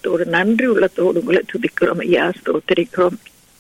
உள்ளத்தோடு நன்றி உள்ளத்தோடு உங்களை துதிக்கிறோம் ஐயா ஸ்தோத்திரிக்கிறோம்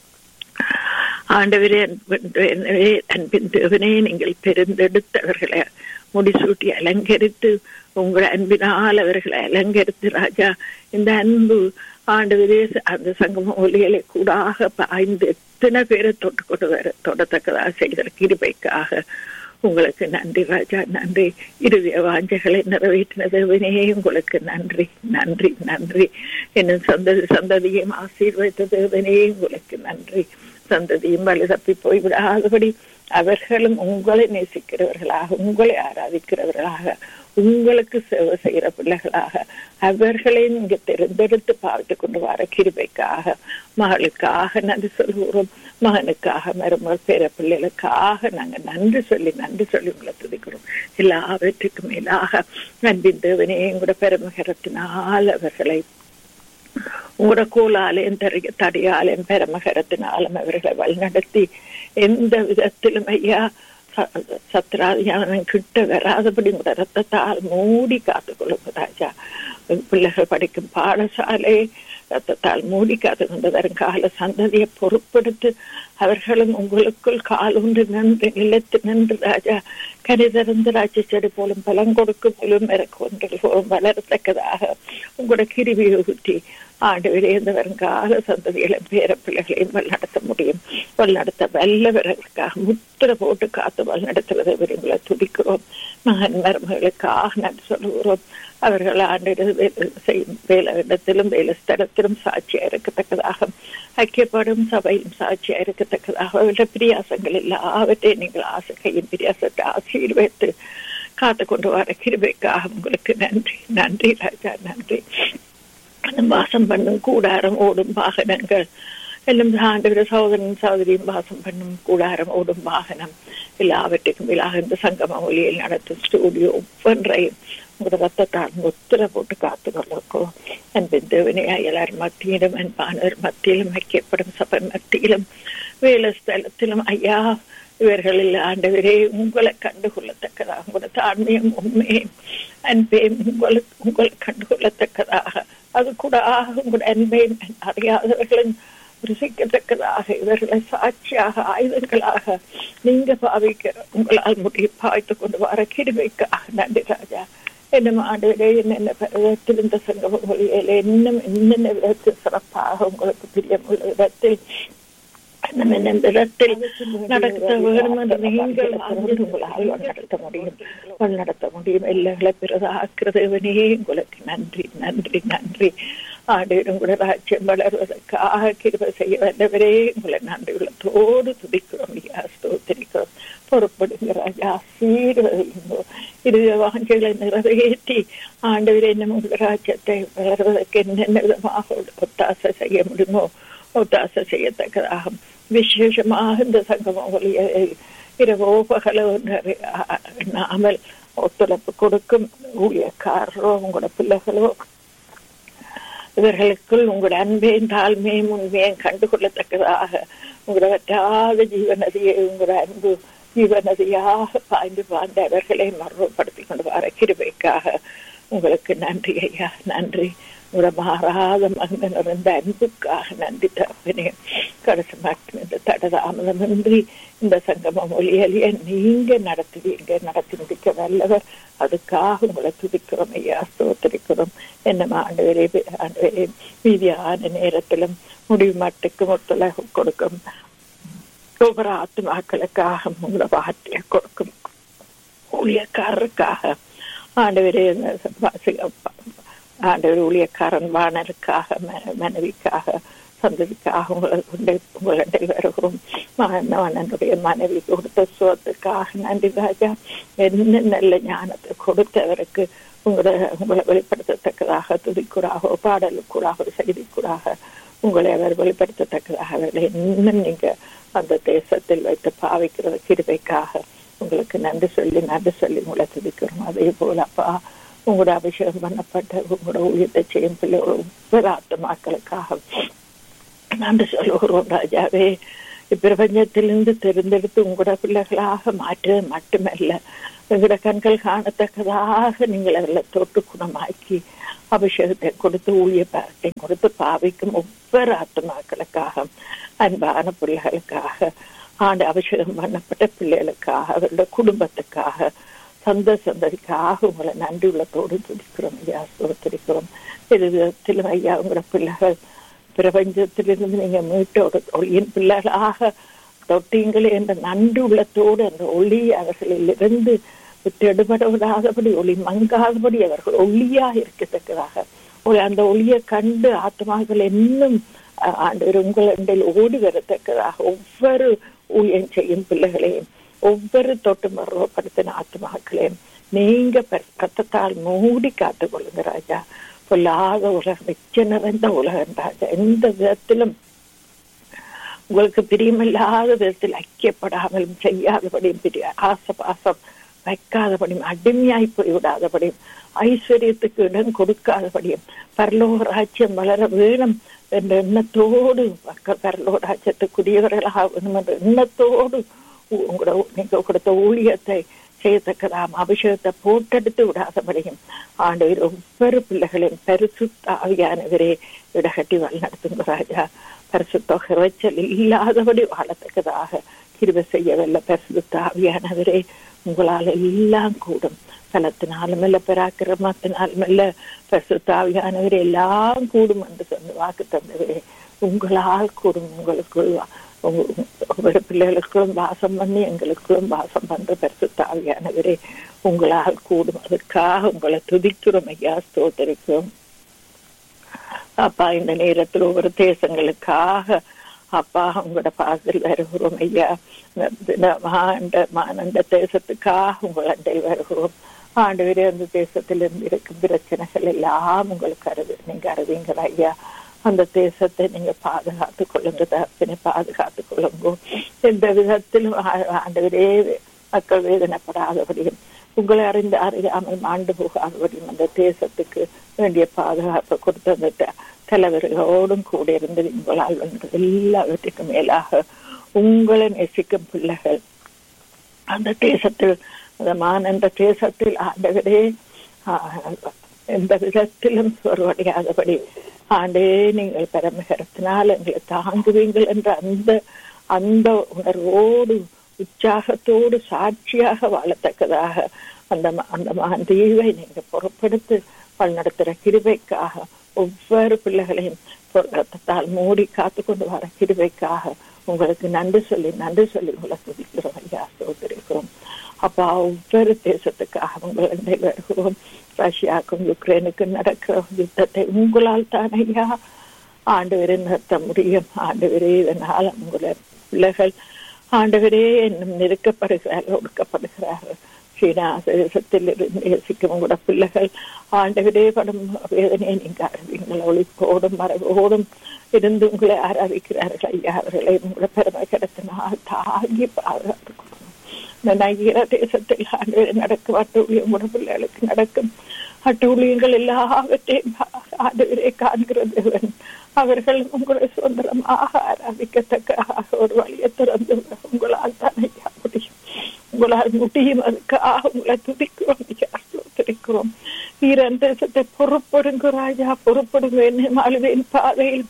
ஆண்டவரே அன்பே அன்பின் தேவனே நீங்கள் பெருந்தெடுத்தவர்களை முடிசூட்டி அலங்கரித்து உங்கள் அன்பினால் அவர்களை அலங்கரித்து ராஜா இந்த அன்பு ஆண்டவரே அந்த சங்கம ஒலிகளை கூடாக பாய்ந்து எத்தனை பேரை தொட்டு கொண்டு வர தொடத்தக்கதாக செய்த கிருபைக்காக உங்களுக்கு நன்றி ராஜா நன்றி இறுதிய வாஞ்சைகளை நிறைவேற்றின தேவனே உங்களுக்கு நன்றி நன்றி நன்றி என்னும் சந்ததி சந்ததியும் ஆசீர்வதித்த தேவனே உங்களுக்கு நன்றி சந்ததியும் வலு தப்பி போய்விடாதபடி அவர்களும் உங்களை நேசிக்கிறவர்களாக உங்களை ஆராதிக்கிறவர்களாக உங்களுக்கு சேவை செய்கிற பிள்ளைகளாக அவர்களை நீங்க தெரிந்தெடுத்து பார்த்து கொண்டு வர கிருபைக்காக மகளுக்காக நன்றி சொல்கிறோம் மகனுக்காக மருமகள் பேர பிள்ளைகளுக்காக நாங்க நன்றி சொல்லி நன்றி சொல்லி உங்களை துதிக்கிறோம் எல்லாவற்றுக்கும் மேலாக அன்பின் தேவனே கூட பெருமகரத்தினால் அவர்களை உங்களோட கோலாலயம் தரிய தடியாலயம் பெருமகரத்தினாலும் அவர்களை வழிநடத்தி எந்த விதத்திலும் ஐயா சத்ராதியானவன் கிட்ட வராதபடி உங்களோட ரத்தத்தால் மூடி காத்துக்கொள்ளுங்க ராஜா பிள்ளைகள் படிக்கும் பாடசாலை ரத்தத்தால் மூடி காத்து கொண்டு வரும் கால சந்ததியை பொறுப்படுத்து அவர்களும் உங்களுக்குள் கால் ஒன்று நின்று நிலைத்து நின்று ராஜா கனிதரந்து ராஜ்ய செடி போலும் பலம் கொடுக்கும் போலும் ஒன்றில் போலும் வளரத்தக்கதாக உங்களோட கிருவியை ஊற்றி ஆண்டு விரைந்து வரும் கால சந்ததிகளையும் பேர பிள்ளைகளையும் வழிநடத்த முடியும் வழிநடத்த வல்லவர்களுக்காக முத்திர போட்டு காத்து வழிநடத்துவதை விரும்பல துடிக்கிறோம் மகன் மருமகளுக்காக நன்றி சொல்லுகிறோம் அவர்கள் ஆண்டு செய்யும் வேலை இடத்திலும் வேலை ஸ்தலத்திலும் சாட்சியா இருக்கத்தக்கதாக ஐக்கியப்படும் சபையிலும் சாட்சியா இருக்கத்தக்கதாக அவருடைய பிரியாசங்கள் எல்லாவற்றையும் நீங்கள் ஆசைக்கையின் பிரியாசத்தை ஆசீர்வைத்து காத்து கொண்டு வர கிருபைக்காக உங்களுக்கு நன்றி நன்றி ராஜா நன்றி வாசம் பண்ணும் கூடாரம் ஓடும் வாகனங்கள் எல்லாம் ஆண்டவர சகோதரன் சகோதரியும் வாசம் பண்ணும் கூடாரம் ஓடும் வாகனம் எல்லாவற்றுக்கும் இல்லாக இந்த சங்கம ஒலியில் நடத்தும் ஸ்டூடியோ ஒவ்வொன்றையும் உங்களோட ரத்தத்தால் முத்திர போட்டு காத்து கொள்ளும் அன்பின் தேவனையா எல்லாரும் மத்தியிலும் அன்பானவர் மத்தியிலும் ஐக்கியப்படும் சபை மத்தியிலும் வேலை ஸ்தலத்திலும் ஐயா இவர்களில் ஆண்டவரே உங்களை கண்டுகொள்ளத்தக்கதாக உங்களோட தாழ்மையும் உண்மையும் அன்பையும் உங்களுக்கு உங்களை கண்டுகொள்ளத்தக்கதாக அது கூட உங்களோட அன்பையும் அறியாதவர்களும் ருசிக்கத்தக்கதாக இவர்களை சாட்சியாக ஆயுதங்களாக நீங்க பாவிக்க உங்களால் முடிய பாய்த்து கொண்டு வர கிருமைக்காக நன்றி ராஜா என்னும் ஆண்டுகளே என்னென்ன விதத்தில் இந்த சங்கம மொழியில இன்னும் என்னென்ன விதத்தில் சிறப்பாக உங்களுக்கு பிரியமுள்ள விதத்தில் இடத்தில் நடத்த வேண்டும் என்று நீங்கள் உங்களால் நடத்த முடியும் நடத்த முடியும் எல்லைகளை பிரதாக்குறதவனே உங்களுக்கு நன்றி நன்றி நன்றி ஆண்டிடம் கூட ராஜ்யம் வளர்வதற்காக கிருப செய்ய வந்தவரே உங்களை நன்றி உள்ளத்தோடு துடிக்கிறோம் ஐயா ஸ்தோத்திரிக்கிறோம் பொறுப்படுங்க ராஜா ஆசீர்வதிங்கோ இறுதி வாஞ்சைகளை நிறைவேற்றி ஆண்டவரே நம்ம உங்கள் ராஜ்யத்தை வளர்வதற்கு என்னென்ன விதமாக ஒத்தாசை செய்ய முடியுமோ ஒத்தாசை செய்யத்தக்கதாக விசேஷமாக இந்த சங்கம ஒளியை இரவோ பகலோ நாமல் ஒத்துழைப்பு கொடுக்கும் ஊழியக்காரரோ உங்களோட பிள்ளைகளோ இவர்களுக்குள் உங்களோட அன்பையும் தாழ்மையும் உண்மையும் கண்டுகொள்ளத்தக்கதாக உங்களோட வற்றாத ஜீவநதியை உங்களோட அன்பு ஜீவநதியாக பாய்ந்து பாய்ந்து அவர்களை மர்வப்படுத்தி கொண்டு வர கிருபைக்காக உங்களுக்கு நன்றி ஐயா நன்றி உங்களோட மாறாத மகன் நிறைந்த அன்புக்காக நன்றி தரப்பினே கடைசி மட்டும் இந்த தடதாமதமின்றி இந்த சங்கம மொழியலிய நீங்க நடத்துவீங்க நடத்தி முடிக்க வல்லவர் அதுக்காக உங்களை துதிக்கிறோம் ஐயா ஸ்தோத்திரிக்கிறோம் என்ன ஆண்டு ஆண்டு மீதியான நேரத்திலும் முடிவு மட்டுக்கும் ஒத்துழைப்பு கொடுக்கும் ஒவ்வொரு ஆத்மாக்களுக்காக உங்களை வார்த்தையை கொடுக்கும் ஊழியக்காரருக்காக ஆண்டவரே ஆண்டவர் ஊழியக்காரன் வாணருக்காக மனைவிக்காக சந்ததிக்காக உங்களை கொண்டு உங்களிடம் வருகிறோம் மகனவனுடைய மனைவி கொடுத்த சுகத்துக்காக நன்றி ராஜா என்ன நல்ல ஞானத்தை கொடுத்தவருக்கு உங்களை உங்களை வெளிப்படுத்தத்தக்கதாக துதிக்கூடாக பாடலுக்கூடாக செய்திக்கூடாக உங்களை அவர் வெளிப்படுத்தத்தக்கதாக அவர்களை இன்னும் நீங்க அந்த தேசத்தில் வைத்து பாவிக்கிறது கிருபைக்காக உங்களுக்கு நன்றி சொல்லி நன்றி சொல்லி உங்களை துதிக்கிறோம் அதே போல அப்பா உங்களோட அபிஷேகம் பண்ணப்பட்ட உங்களோட ஊழியத்தை செய்யும் பிள்ளைகளோட ஒவ்வொரு ஆத்மாக்களுக்காக நன்றி சொல்லுகிறோம் ராஜாவே இப்பிரபஞ்சத்திலிருந்து தெரிந்தெடுத்து உங்களோட பிள்ளைகளாக மாற்றது மட்டுமல்ல எங்களோட கண்கள் காணத்தக்கதாக நீங்கள் அதில் தொட்டு குணமாக்கி அபிஷேகத்தை கொடுத்து ஊழிய பாரத்தை கொடுத்து பாவிக்கும் ஒவ்வொரு ஆத்மாக்களுக்காக அன்பான பிள்ளைகளுக்காக ஆண்டு அபிஷேகம் பண்ணப்பட்ட பிள்ளைகளுக்காக அவருடைய குடும்பத்துக்காக சொந்த சந்ததிக்காக உங்களை நன்றி உள்ளத்தோடு துடிக்கிறோம் ஐயா ஸ்தோத்திரிக்கிறோம் இது விதத்திலும் ஐயா உங்களோட பிள்ளைகள் பிரபஞ்சத்திலிருந்து நீங்க மீட்டோட ஒளியின் பிள்ளைகளாக தொட்டீங்களே என்ற நன்றி உள்ளத்தோடு அந்த ஒளி அவர்களிலிருந்து விட்டெடுபட விடாதபடி ஒளி மங்காதபடி அவர்கள் ஒளியா இருக்கத்தக்கதாக ஒரு அந்த ஒளியை கண்டு ஆத்மாக்கள் இன்னும் அஹ், ஆண்டவர் உங்களில் ஓடி வரத்தக்கதாக ஒவ்வொரு ஊழியம் செய்யும் பிள்ளைகளையும் ஒவ்வொரு தொட்டு மருவப்படுத்தின ஆத்மாக்களையும் நீங்க ரத்தத்தால் மூடி காத்துக் கொள்ளுங்க ராஜா பொல்லாத உலகம் வெச்ச நிறைந்த உலகம் ராஜா எந்த விதத்திலும் உங்களுக்கு பிரியமில்லாத விதத்தில் ஐக்கியப்படாமலும் செய்யாதபடியும் பிரிய ஆசபாசம் வைக்காதபடியும் அடிமையாய் போய்விடாதபடியும் ஐஸ்வர்யத்துக்கு இடம் கொடுக்காதபடியும் பரலோக ராஜ்யம் வளர வேணும் என்ற எண்ணத்தோடு மக்கள் பரலோக ராஜ்யத்துக்குரியவர்களாக வேணும் என்ற எண்ணத்தோடு உ- உங்களோட நீங்க கொடுத்த ஊழியத்தை செய்யத்தக்கதாம் அபிஷேகத்தை போட்டெடுத்து விடாதபடியும் ஆண்டவர் ஒவ்வொரு பிள்ளைகளின் பரிசுத்த ஆவியானவரே இடகட்டி வழிநடத்துங்க ராஜா பரிசுத்த இறைச்சல் இல்லாதபடி வாழத்தக்கதாக கிருபை செய்யவல்ல பரிசுத்த ஆவியானவரே உங்களால் எல்லாம் கூடும் பலத்தினாலும் இல்ல பராக்கிரமத்தினாலும் இல்ல பரிசுத்த ஆவியானவரே எல்லாம் கூடும் என்று சொன்ன வாக்கு தந்தவரே உங்களால் கூடும் உங்களுக்குள் வா- உங்க- உங்களோட பிள்ளைகளுக்கும் வாசம் பண்ணி எங்களுக்கும் வாசம் பண்ற பரிசுத்த ஆவியானவரே உங்களால் கூடும் அதற்காக உங்களை துதிக்கிறோம் ஐயா ஸ்தோத்தரிக்கிறோம் அப்பா இந்த நேரத்தில் ஒவ்வொரு தேசங்களுக்காக அப்பா உங்களோட பாதத்தில் வருகிறோம் ஐயா இந்த மாண்ட மானண்ட தேசத்துக்காக உங்கள் அண்டை வருகிறோம் ஆண்டவரே அந்த தேசத்திலிருந்து இருக்கும் பிரச்சனைகள் எல்லாம் உங்களுக்கு அறிவு நீங்க அறிவீங்களா ஐயா அந்த தேசத்தை நீங்க பாதுகாத்துக் கொள்ளுங்க தப்பினை பாதுகாத்துக் கொள்ளுங்க எந்த விதத்திலும் ஆ- ஆண்டவரே மக்கள் வேதனைப்படாதபடியும் உங்களை அறிந்து அறியாமல் மாண்டு போகாதபடியும் அந்த தேசத்துக்கு வேண்டிய பாதுகாப்பை கொடுத்த அந்த த- தலைவர்களோடும் கூட இருந்து உங்களால் வந்து எல்லாவற்றுக்கும் மேலாக உங்களை நேசிக்கும் பிள்ளைகள் அந்த தேசத்தில் அந்த மானந்த தேசத்தில் ஆண்டவரே ஆஹ், எந்த விதத்திலும் சொருவடையாதபடி ஆண்டே நீங்கள் பரமகரத்தினால் எங்களை தாங்குவீங்கள் என்ற அந்த அந்த உணர்வோடு உற்சாகத்தோடு சாட்சியாக வாழத்தக்கதாக அந்த ம- அந்த மகன் தீவை நீங்க பொறுப்படுத்து வழிநடத்துகிற கிருபைக்காக ஒவ்வொரு பிள்ளைகளையும் பொ- ரத்தத்தால் மூடி காத்து கொண்டு வர கிருபைக்காக உங்களுக்கு நன்றி சொல்லி நன்றி சொல்லி உங்களை துதிக்கிறோம் ஐயா சோதரிக்கிறோம் அப்பா ஒவ்வொரு தேசத்துக்காக உங்களை வருகிறோம் ரஷ்யாவுக்கும் யுக்ரைனுக்கும் நடக்கிற யுத்தத்தை உங்களால் தான் ஐயா ஆண்டவரே நிறுத்த முடியும் ஆண்டவரே இதனால் உங்களை பிள்ளைகள் ஆண்டவரே இன்னும் நெருக்கப்படுகிறார்கள் ஒடுக்கப்படுகிறார்கள் சீனா தேசத்தில் இருந்து நேசிக்கும் உங்களோட பிள்ளைகள் ஆண்டவரே படும் வேதனையை நீங்க அறிவீங்கள் ஒளிப்போடும் மரபோடும் இருந்து உங்களை ஆராதிக்கிறார்கள் ஐயா அவர்களை உங்களை பெருமை கிடத்தினால் தாங்கி பாதுகாத்துக் கொள்ளும் இந்த நைகிற தேசத்தில் ஆண்டவரே நடக்கும் அட்டூழியம் உங்களோட பிள்ளைகளுக்கு நடக்கும் அட்டூழியங்கள் எல்லாவற்றையும் ஆண்டவரே காண்கிற தேவன் அவர்கள் உங்களை சுதந்திரமாக ஆராதிக்கத்தக்க ஒரு வழியை திறந்து உங்களால் தான் ஐயா முடியும் உங்களால் முடியும் அதுக்காக உங்களை துதிக்கிறோம் ஐயா ஸ்தோத்திரிக்கிறோம் ஈரன் தேசத்தை பொறுப்படுங்க ராஜா பொறுப்படுங்க என்ன அழுவின் பாதையில்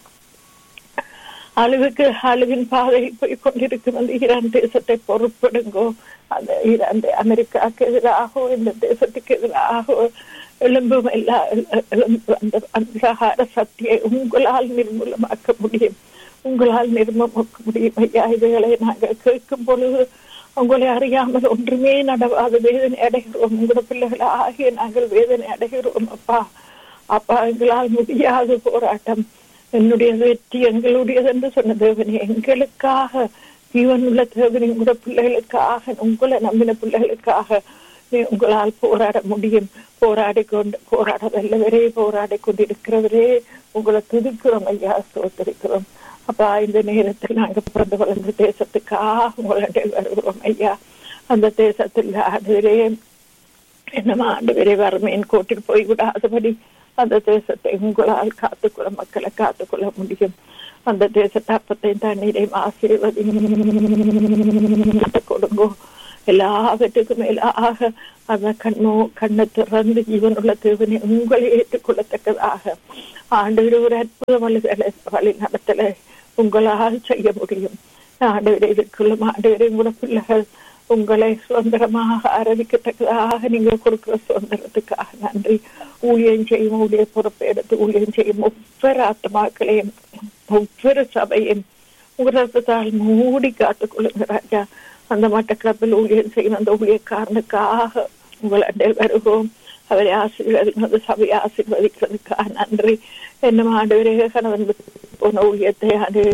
அழிவுக்கு அழிவின் பாதையில் போய் கொண்டிருக்கும் அந்த ஈரான் தேசத்தை பொறுப்படுங்கோ அந்த ஈரான் அமெரிக்காவுக்கு எதிராகவோ இந்த தேசத்துக்கு எதிராகவோ எலும்பும் எல்லா எலும்பு அந்த அந்தகார சக்தியை உங்களால் நிர்மூலமாக்க முடியும் உங்களால் நிர்மமாக்க முடியும் ஐயா இவைகளை நாங்கள் கேட்கும் பொழுது உங்களை அறியாமல் ஒன்றுமே நடவாத வேதனை அடைகிறோம் உங்களோட பிள்ளைகளை ஆகிய நாங்கள் வேதனை அடைகிறோம் அப்பா அப்பா எங்களால் முடியாத போராட்டம் என்னுடைய வெற்றி எங்களுடையது என்று சொன்ன தேவனே எங்களுக்காக ஜீவன் உள்ள தேவனே உங்களோட பிள்ளைகளுக்காக உங்களை நம்பின பிள்ளைகளுக்காக நீ உங்களால் போராட முடியும் போராடி கொண்டு போராட வல்லவரே போராடி கொண்டிருக்கிறவரே உங்களை துதிக்கிறோம் ஐயா ஸ்தோத்தரிக்கிறோம் அப்பா இந்த நேரத்தில் நாங்க பிறந்து வளர்ந்த தேசத்துக்காக உங்களுடைய வருகிறோம் ஐயா அந்த தேசத்தில் ஆண்டுவரே என்னமா ஆண்டுவரே வறுமையின் கோட்டில் போய் விடாதபடி அந்த தேசத்தை உங்களால் காத்துக்கொள்ள மக்களை காத்துக்கொள்ள முடியும் அந்த தேசத்தை அப்பத்தையும் தண்ணீரையும் ஆசீர்வதி கொடுங்கோ எல்லாவற்றுக்கும் மேலாக அந்த கண்ணோ கண்ணை திறந்து ஜீவனுள்ள தேவனை உங்களை ஏற்றுக்கொள்ளத்தக்கதாக ஆண்டு ஒரு அற்புத வழி வழி நடத்தல உங்களால் செய்ய முடியும் ஆண்டவரே இதுக்குள்ளும் ஆண்டவரே கூட பிள்ளைகள் உங்களை சுதந்திரமாக ஆரம்பிக்கத்தக்கதாக நீங்கள் கொடுக்கிற சுதந்திரத்துக்காக நன்றி ஊழியம் செய்யும் ஊழிய பொறுப்பை எடுத்து ஊழியம் செய்யும் ஒவ்வொரு ஆத்மாக்களையும் ஒவ்வொரு சபையும் உரத்தால் மூடி காத்துக் கொள்ளுங்க ராஜா அந்த மட்டக்களப்பில் ஊழியம் செய்யும் அந்த ஊழியக்காரனுக்காக உங்கள் அண்டையில் வருகிறோம் அவரை ஆசீர்வதிக்கிறது சபையை ஆசீர்வதிக்கிறதுக்காக நன்றி என்ன ஆண்டு கணவன் போன ஊழியத்தை ஆண்டு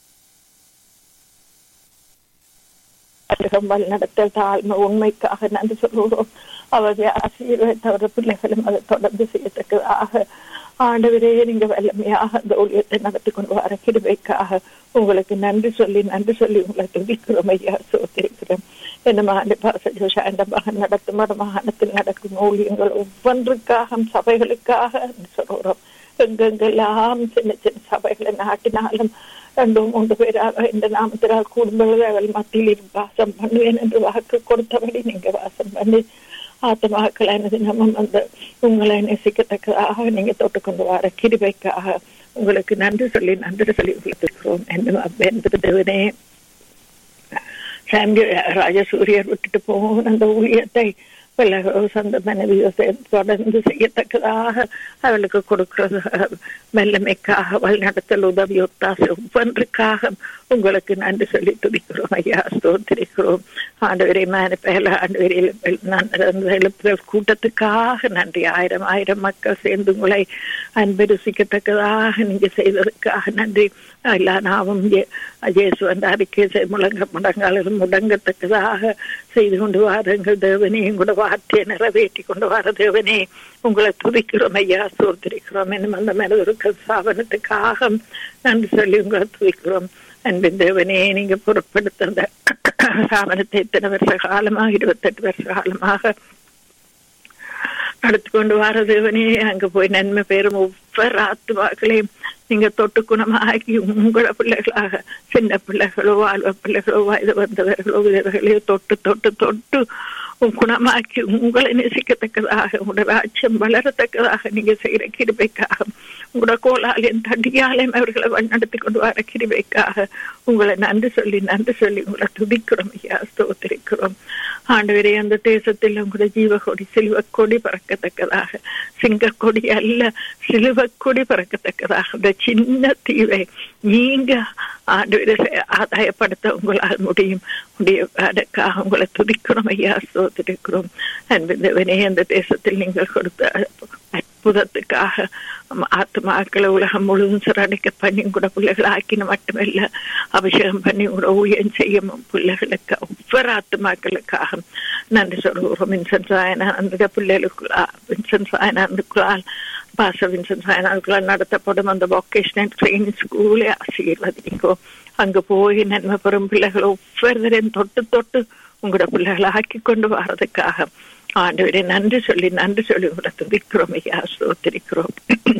நடத்தல் தாழ்மை உண்மைக்காக நன்றி சொல்கிறோம் அவருடைய ஆசீர்வாதத்தவர பிள்ளைகளும் அதை தொடர்ந்து செய்யத்தக்கதாக ஆண்டவரே நீங்க வல்லமையாக அந்த ஊழியத்தை நடத்தி கொண்டு வர கிருபைக்காக உங்களுக்கு நன்றி சொல்லி நன்றி சொல்லி உங்களை துதிக்கிறோம் ஐயா சோத்திருக்கிறோம் என்ன ஆண்டு பாச மகன் நடத்தும் மாகாணத்தில் நடக்கும் ஊழியங்கள் ஒவ்வொன்றுக்காக சபைகளுக்காக சொல்கிறோம் எங்கெங்கெல்லாம் சின்ன சின்ன சபைகளை நாட்டினாலும் ரெண்டு மூன்று பேராக இந்த நாமத்தினால் குடும்பங்கள் மத்தியில் வாசம் பண்ணுவேன் என்று வாக்கு கொடுத்தபடி நீங்க வாசம் பண்ணி ஆத்மாக்களானது நம்ம அந்த உங்களை நேசிக்கத்தக்கதாக நீங்க தொட்டுக்கொண்டு வர கிருபைக்காக உங்களுக்கு நன்றி சொல்லி நன்றி சொல்லி இருக்கிறோம் என்பது தேவனே சாந்தி ராஜசூரியர் விட்டுட்டு போன அந்த ஊழியத்தை பிள்ளைகளோ சொந்த மனைவியோ தொடர்ந்து செய்யத்தக்கதாக அவளுக்கு கொடுக்கிறது மெல்லமைக்காக வழிநடத்தல் உதவி ஒத்தாசை ஒவ்வொன்றுக்காக உங்களுக்கு நன்றி சொல்லி துதிக்கிறோம் ஐயா ஸ்தோத்திரிக்கிறோம் ஆண்டு மேன பேல ஆண்டு கூட்டத்துக்காக நன்றி ஆயிரம் ஆயிரம் மக்கள் சேர்ந்து உங்களை அன்பரிசிக்கத்தக்கதாக நீங்க செய்ததுக்காக நன்றி எல்லா நாமும் ஜேசு அந்த அறிக்கை முழங்க முடங்காலும் முடங்கத்தக்கதாக செய்து கொண்டு வாருங்கள் தேவனே கூட வார்த்தையை நிறைவேற்றி கொண்டு வர தேவனே உங்களை துதிக்கிறோம் ஐயா சோர்த்திருக்கிறோம் என்னும் அந்த மனதிற்கு சாபனத்துக்காக நன்றி சொல்லி உங்களை துதிக்கிறோம் அன்பின் தேவனே நீங்க பொருட்படுத்த அந்த சாமனத்தை இத்தனை வருஷ காலமாக இருபத்தெட்டு வருஷ காலமாக நடத்தி கொண்டு வர தேவனே அங்க போய் நன்மை பெறும் ஒவ்வொரு ஆத்துவாக்களையும் நீங்க தொட்டு குணமாக்கி உங்கள பிள்ளைகளாக சின்ன பிள்ளைகளோ வாழ்வ பிள்ளைகளோ வயது வந்தவர்களோ விதவைகளையோ தொட்டு தொட்டு தொட்டு குணமாக்கி உங்களை நேசிக்கத்தக்கதாக உங்களோட ராஜ்யம் வளரத்தக்கதாக நீங்க செய்யற கிருபைக்காக உங்களோட கோலாலையும் தண்டியாலையும் அவர்களை வழிநடத்தி கொண்டு வர கிருபைக்காக உங்களை நன்றி சொல்லி நன்றி சொல்லி உங்களை துதிக்கிறோம் ஐயா ஸ்தோத்திரிக்கிறோம் ஆண்டவரே அந்த தேசத்தில் உங்களோட ஜீவக்கொடி சிலுவக்கொடி பறக்கத்தக்கதாக சிங்கக்கொடி அல்ல சிலுவக்கொடி பறக்கத்தக்கதாக அந்த சின்ன தீவை நீங்க ஆண்டவரை ஆதாயப்படுத்த உங்களால் முடியும் முடிய அதற்காக உங்களை துதிக்கிறோம் ஐயா சோதரிக்கிறோம் அன்பிந்தவனே அந்த தேசத்தில் நீங்கள் கொடுத்த அற்புதத்துக்காக ஆத்மாக்களை உலகம் முழுவதும் சிறடைக்க பண்ணி கூட பிள்ளைகளை ஆக்கின மட்டுமல்ல அபிஷேகம் பண்ணி கூட ஊழியம் செய்யும் பிள்ளைகளுக்கு ஒவ்வொரு ஆத்மாக்களுக்காக நன்றி சொல்கிறோம் வின்சன் சாயனானந்த பிள்ளைகளுக்குள்ளா வின்சன் சாயனானந்துக்குள்ளால் பாச வின்சன் சாயனாவுக்குள்ளால் நடத்தப்படும் அந்த வொக்கேஷனல் ட்ரைனிங் ஸ்கூலே ஆசீர்வதிங்கோ அங்க போய் நன்மை பெறும் பிள்ளைகள் ஒவ்வொருவரையும் தொட்டு தொட்டு உங்களோட பிள்ளைகளை ஆக்கி கொண்டு வர்றதுக்காக ஆண்டவரை நன்றி சொல்லி நன்றி சொல்லி உங்களை துதிக்கிறோம் ஐயா ஸ்தோத்திரிக்கிறோம்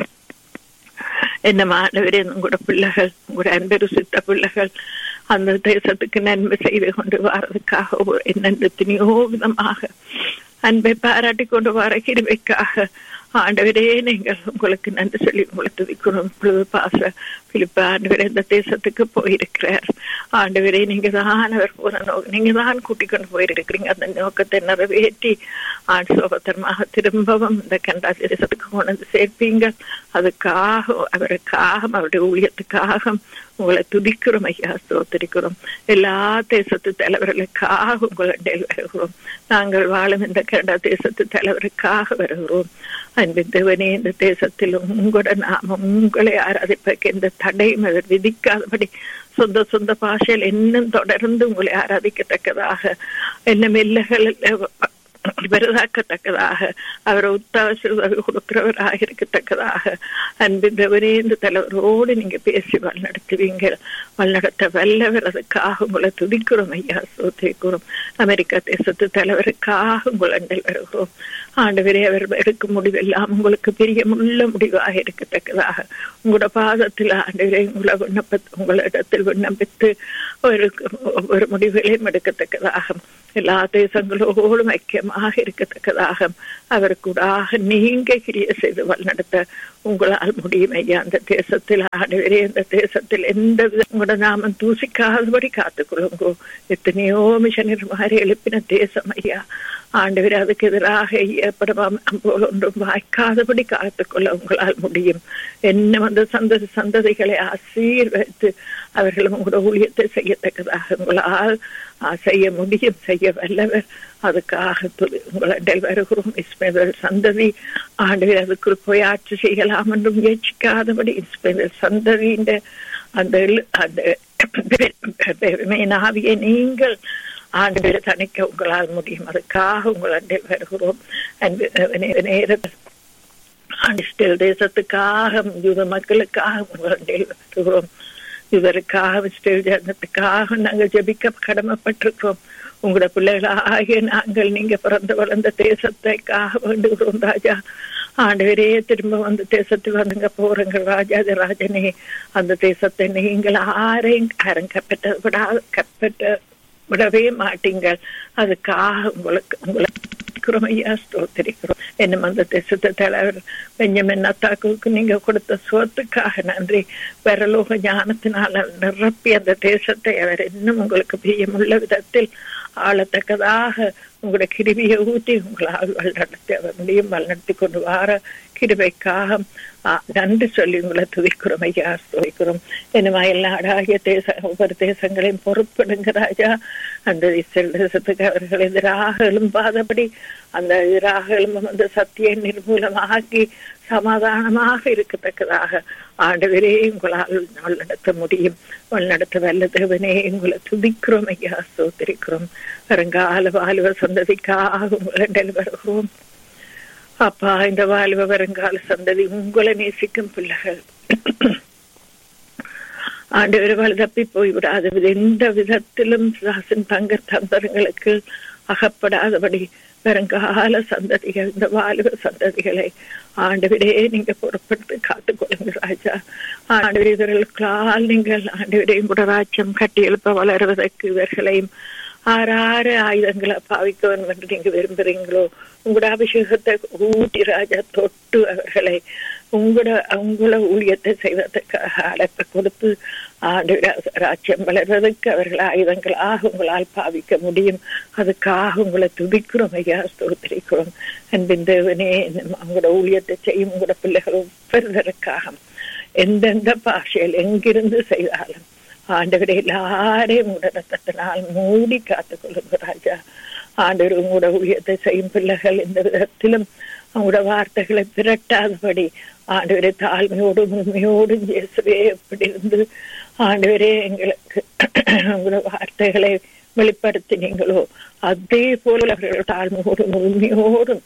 என்ன ஆண்டவரே உங்களோட பிள்ளைகள் உங்களோட அன்பருசித்த பிள்ளைகள் அந்த தேசத்துக்கு நன்மை செய்து கொண்டு வர்றதுக்காக என்னென்னத்தினையோ விதமாக அன்பை பாராட்டி கொண்டு வர கிருவைக்காக ஆண்டவரே நீங்கள் உங்களுக்கு நன்றி சொல்லி உங்களை துதிக்கணும் இப்பொழுது பாச பிலிப்ப ஆண்டவரே இந்த தேசத்துக்கு போயிருக்கிறார் ஆண்டவரே நீங்க தான் அவர் போன நோக்கம் நீங்க தான் கூட்டிக் கொண்டு போயிருக்கிறீங்க அந்த நோக்கத்தை நிறைவேற்றி ஆண் சோபத்தரமாக திரும்பவும் இந்த கண்டா தேசத்துக்கு கொண்டு சேர்ப்பீங்க அதுக்காக அவருக்காக அவருடைய ஊழியத்துக்காக உங்களை துதிக்கிறோம் ஐயா ஸ்தோத்திரிக்கிறோம் எல்லா தேசத்து தலைவர்களுக்காக உங்களை வருகிறோம் நாங்கள் வாழும் இந்த கனடா தேசத்து தலைவருக்காக வருகிறோம் அன்பின் தேவனே இந்த தேசத்தில் உங்களோட நாமம் உங்களை ஆராதிப்பதற்கு எந்த தடையும் அவர் விதிக்காதபடி சொந்த சொந்த பாஷையில் இன்னும் தொடர்ந்து உங்களை ஆராதிக்கத்தக்கதாக என்ன மெல்லகள் பெரிதாக்கத்தக்கதாக அவரை உத்தாச கொடுக்கிறவராக இருக்கத்தக்கதாக அன்பின் தேவனே இந்த தலைவரோடு நீங்க பேசி வழிநடத்துவீங்க வழிநடத்த வல்லவர் அதுக்காக உங்களை துதிக்கிறோம் ஐயா சோதிக்கிறோம் அமெரிக்கா தேசத்து தலைவருக்காக உங்கள் அண்டல் வருகிறோம் ஆண்டவரே அவர் எடுக்கும் முடிவெல்லாம் உங்களுக்கு பிரியமுள்ள முடிவாக இருக்கத்தக்கதாக உங்களோட பாதத்தில் ஆண்டவரே உங்களை விண்ணப்ப உங்களிடத்தில் விண்ணப்பித்து ஒரு ஒரு முடிவுகளையும் எடுக்கத்தக்கதாக எல்லா தேசங்களோடும் ஐக்கியமாக இருக்கத்தக்கதாக அவருக்கூடாக நீங்க கிரிய செய்து வழிநடத்த உங்களால் முடியும் ஐயா அந்த தேசத்தில் ஆண்டவரே அந்த தேசத்தில் எந்த வித உங்களோட நாமம் தூசிக்காதபடி காத்துக்கொள்ளுங்கோ எத்தனையோ மிஷனர்மாரி எழுப்பின தேசம் ஐயா ஆண்டவர் அதுக்கு எதிராக ஏற்படும் போல் ஒன்றும் வாய்க்காதபடி காத்துக்கொள்ள உங்களால் முடியும் என்ன வந்து சந்ததி சந்ததிகளை ஆசீர்வதித்து அவர்களும் உங்களோட ஊழியத்தை செய்யத்தக்கதாக உங்களால் செய்ய முடியும் செய்ய வல்லவர் அதுக்காக உங்களிடம் வருகிறோம் இஸ்மேதல் சந்ததி ஆண்டவர் அதுக்குள் போய் ஆட்சி செய்யலாம் என்று முயற்சிக்காதபடி இஸ்மேதல் சந்ததியின் அந்த அந்த பெருமையினாவியை நீங்கள் ஆண்டு தணிக்க உங்களால் முடியும் அதுக்காக உங்களிடம் வருகிறோம் நேரத்தில் தேசத்துக்காக யூத மக்களுக்காக உங்களிடம் வருகிறோம் இதற்காக ஸ்டேல் ஜனத்துக்காக நாங்கள் ஜபிக்க கடமைப்பட்டிருக்கிறோம் உங்களோட பிள்ளைகளாகிய நாங்கள் நீங்க பிறந்து வளர்ந்த தேசத்தைக்காக வேண்டுகிறோம் ராஜா ஆண்டவரே திரும்ப வந்து தேசத்துக்கு வந்துங்க போறங்க ராஜாதி ராஜனே அந்த தேசத்தை நீங்கள் ஆரையும் யாரும் கப்பட்ட விடாத கப்பட்ட விடவே மாட்டீங்கள் அதுக்காக உங்களுக்கு உங்களுக்கு ஐயா ஸ்தோத்திரிக்கிறோம் என்ன அந்த தேசத்தை தலைவர் பெஞ்சமின் அத்தாக்குக்கு நீங்க கொடுத்த சோத்துக்காக நன்றி வரலோக ஞானத்தினால நிரப்பி அந்த தேசத்தை அவர் இன்னும் உங்களுக்கு பிரியமுள்ள விதத்தில் ஆளத்தக்கதாக உங்களோட கிருபியை ஊற்றி உங்களால் வழிநடத்தி அவர் முடியும் வழிநடத்தி கொண்டு வார கிருபைக்காக நன்றி சொல்லி உங்களை துதிக்கிறோம் ஐயா துதிக்கிறோம் என்னமா எல்லா அடாகிய தேச ஒவ்வொரு தேசங்களையும் பொறுப்படுங்க ராஜா அந்த இஸ்ரேல் தேசத்துக்கு அவர்கள் எதிராக எழும்பாதபடி அந்த எதிராக எழும்பும் அந்த சத்திய நிர்மூலமாக்கி சமாதானமாக இருக்கத்தக்கதாக ஆண்டவரே உங்களால் நடத்த முடியும் நடத்த வல்ல தேவனே உங்களை துதிக்கிறோம் ஐயா சோதரிக்கிறோம் வருங்கால வாலிப சந்ததிக்காக உங்களிடம் வருகிறோம் அப்பா இந்த வாலிப வருங்கால சந்ததி உங்களை நேசிக்கும் பிள்ளைகள் ஆண்டவர் தப்பி போய்விடாத எந்த விதத்திலும் தாசின் பங்க தந்தரங்களுக்கு அகப்படாதபடி வருங்கால சந்ததிகள் இந்த வாலிப சந்ததிகளை ஆண்டவரே நீங்க பொறுப்படுத்தி காத்துக்கொள்ளுங்க ராஜா ஆண்டவர் இவர்களுக்கால் நீங்கள் ஆண்டவரையும் குடராட்சம் கட்டி எழுப்ப வளர்வதற்கு இவர்களையும் ஆறாறு ஆயுதங்களை பாவிக்க வேண்டும் என்று நீங்க விரும்புறீங்களோ உங்களோட அபிஷேகத்தை ஊட்டி ராஜா தொட்டு அவர்களை உங்களோட உங்களோட ஊழியத்தை செய்வதற்காக அழைப்பை கொடுத்து ஆண்டு ராஜ்யம் வளர்வதற்கு அவர்கள் ஆயுதங்களாக உங்களால் பாவிக்க முடியும் அதுக்காக உங்களை துதிக்கிறோம் ஐயா ஸ்தோத்திரிக்கிறோம் அன்பின் தேவனே உங்களோட ஊழியத்தை செய்யும் உங்களோட பிள்ளைகள் ஒவ்வொருவருக்காக எந்தெந்த பாஷையில் எங்கிருந்து செய்தாலும் ஆண்டவரை எல்லாரையும் உடனத்தினால் மூடி காத்துக் கொள்ளுங்க ராஜா ஆண்டவர் உங்களோட ஊழியத்தை செய்யும் பிள்ளைகள் இந்த விதத்திலும் அவங்களோட வார்த்தைகளை திரட்டாதபடி ஆண்டவரை தாழ்மையோடும் உண்மையோடும் இயேசுவே எப்படி இருந்து ஆண்டவரே எங்களுக்கு உங்களோட வார்த்தைகளை வெளிப்படுத்தினீங்களோ அதே போல அவர்கள் தாழ்மையோடும் உண்மையோடும்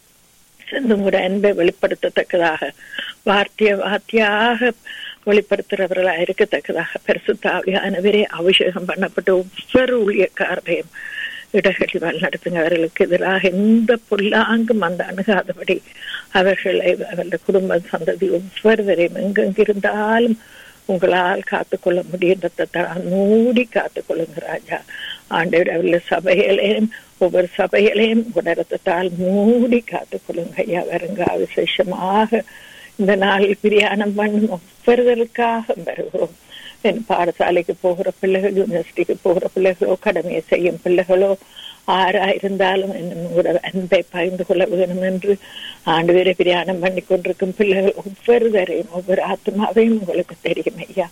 சென்று உங்களோட அன்பை வெளிப்படுத்தத்தக்கதாக வார்த்தைய வார்த்தையாக வெளிப்படுத்துறவர்களா இருக்கத்தக்கதாக பரிசுத்தாவியானவரே அபிஷேகம் பண்ணப்பட்ட ஒவ்வொரு ஊழியக்காரரையும் இடர்களில் நடத்துங்க அவர்களுக்கு எதிராக எந்த பொல்லாங்கும் அந்த அணுகாதபடி அவர்களை அவருடைய குடும்ப சந்ததி ஒவ்வொருவரையும் எங்கெங்கிருந்தாலும் உங்களால் காத்துக்கொள்ள முடியுன்றதை மூடி காத்துக்கொள்ளுங்க ராஜா ஆண்டவர் அவர்கள் சபைகளையும் ஒவ்வொரு சபைகளையும் உணரத்தால் மூடி காத்துக்கொள்ளுங்க ஐயா வருங்க விசேஷமாக இந்த நாளில் பிரியாணம் பண்ணும் ஒவ்வொருவருக்காக வருகிறோம் என் பாடசாலைக்கு போகிற பிள்ளைகள் யூனிவர்சிட்டிக்கு போகிற பிள்ளைகளோ கடமையை செய்யும் பிள்ளைகளோ ஆறா இருந்தாலும் என்னோட அன்பை பகிர்ந்து கொள்ள வேணும் என்று ஆண்டு பேரை பிரியாணம் பண்ணி கொண்டிருக்கும் பிள்ளைகள் ஒவ்வொருவரையும் ஒவ்வொரு ஆத்மாவையும் உங்களுக்கு தெரியும் ஐயா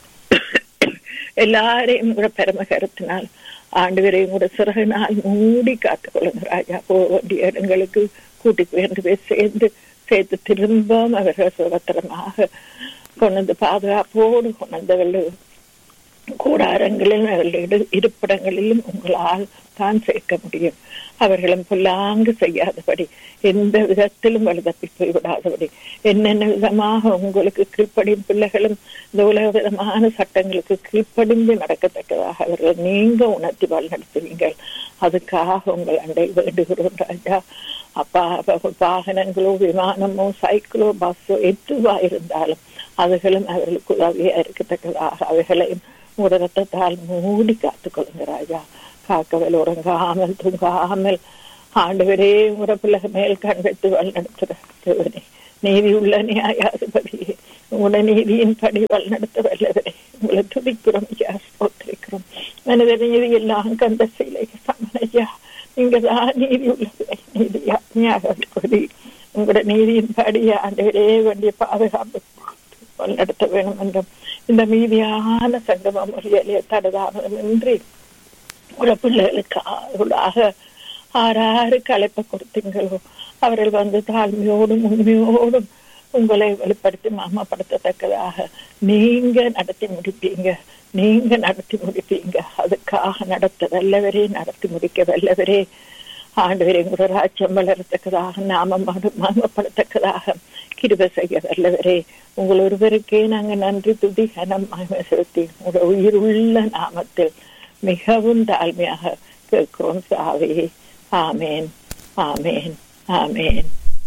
எல்லாரையும் கூட பெருமகரத்தினால் ஆண்டு வரையும் கூட சிறகினால் மூடி காத்துக்கொள்ளுங்க ராஜா போக வேண்டிய இடங்களுக்கு கூட்டிக்கு வேண்டு போய் சேர்ந்து சேர்த்து திரும்பவும் அவர்கள் சுபத்திரமாக கொண்டு பாதுகாப்போடு கொண்டவர்கள் கூடாரங்களிலும் அவர்களுடைய இருப்பிடங்களிலும் உங்களால் தான் சேர்க்க முடியும் அவர்களும் பொல்லாங்கு செய்யாதபடி எந்த விதத்திலும் வலுதப்பி போய்விடாதபடி என்னென்ன விதமாக உங்களுக்கு கீழ்ப்படியும் பிள்ளைகளும் இந்த உலக விதமான சட்டங்களுக்கு கீழ்ப்படிந்து நடக்கத்தக்கதாக அவர்கள் நீங்க உணர்த்தி வாழ் நடத்துவீங்கள் அதுக்காக உங்கள் அண்டை வேண்டுகிறோம் ராஜா அப்பா அப்ப வாகனங்களோ விமானமோ சைக்கிளோ பஸ்ஸோ எதுவா இருந்தாலும் அதுகளும் அவர்களுக்கு உதவியா இருக்கத்தக்கதாக அவைகளையும் உங்களோட ரத்தத்தால் மூடி காத்துக் கொள்ளுங்க ராஜா காக்கவல் உறங்காமல் தூங்காமல் ஆண்டவரே உங்களோட பிள்ளை மேல் கண் வைத்து வழிநடத்துற தேவனே நீதி உள்ள நியாயாதிபதியே உங்களோட நீதியின் படி வழிநடத்த வல்லவரே உங்களை துதிக்கிறோம் ஐயா ஸ்தோத்திரிக்கிறோம் மனித நீதி எல்லாம் கந்த சிலைக்கு சமனையா நீங்க தான் நீதி உள்ளவரே நீதியா நியாயாதிபதி உங்களோட நீதியின் படி ஆண்டவரே வேண்டிய பாதுகாப்பு வழிநடத்த வேணும் என்றும் இந்த மீதியான சங்கம முறையிலே தடதாமதமின்றி உங்களோட பிள்ளைகளுக்காக ஆறாறு களைப்பை கொடுத்தீங்களோ அவர்கள் வந்து தாழ்மையோடும் உண்மையோடும் உங்களை வெளிப்படுத்தி மாமப்படுத்தத்தக்கதாக நீங்க நடத்தி முடிப்பீங்க நீங்க நடத்தி முடிப்பீங்க அதுக்காக நடத்த வல்லவரே நடத்தி முடிக்க வல்லவரே ஆண்டவரே உங்களோட ராஜ்யம் வளரத்தக்கதாக நாம மாமப்படத்தக்கதாக கிருப செய்ய வல்லவரே உங்கள் ஒருவருக்கே நாங்க நன்றி துதி கனம் மகிமை செலுத்தி உங்களோட உயிருள்ள நாமத்தில் மிகவும் தாழ்மையாக கேட்கிறோம் சாவே ஆமேன் ஆமேன் ஆமேன்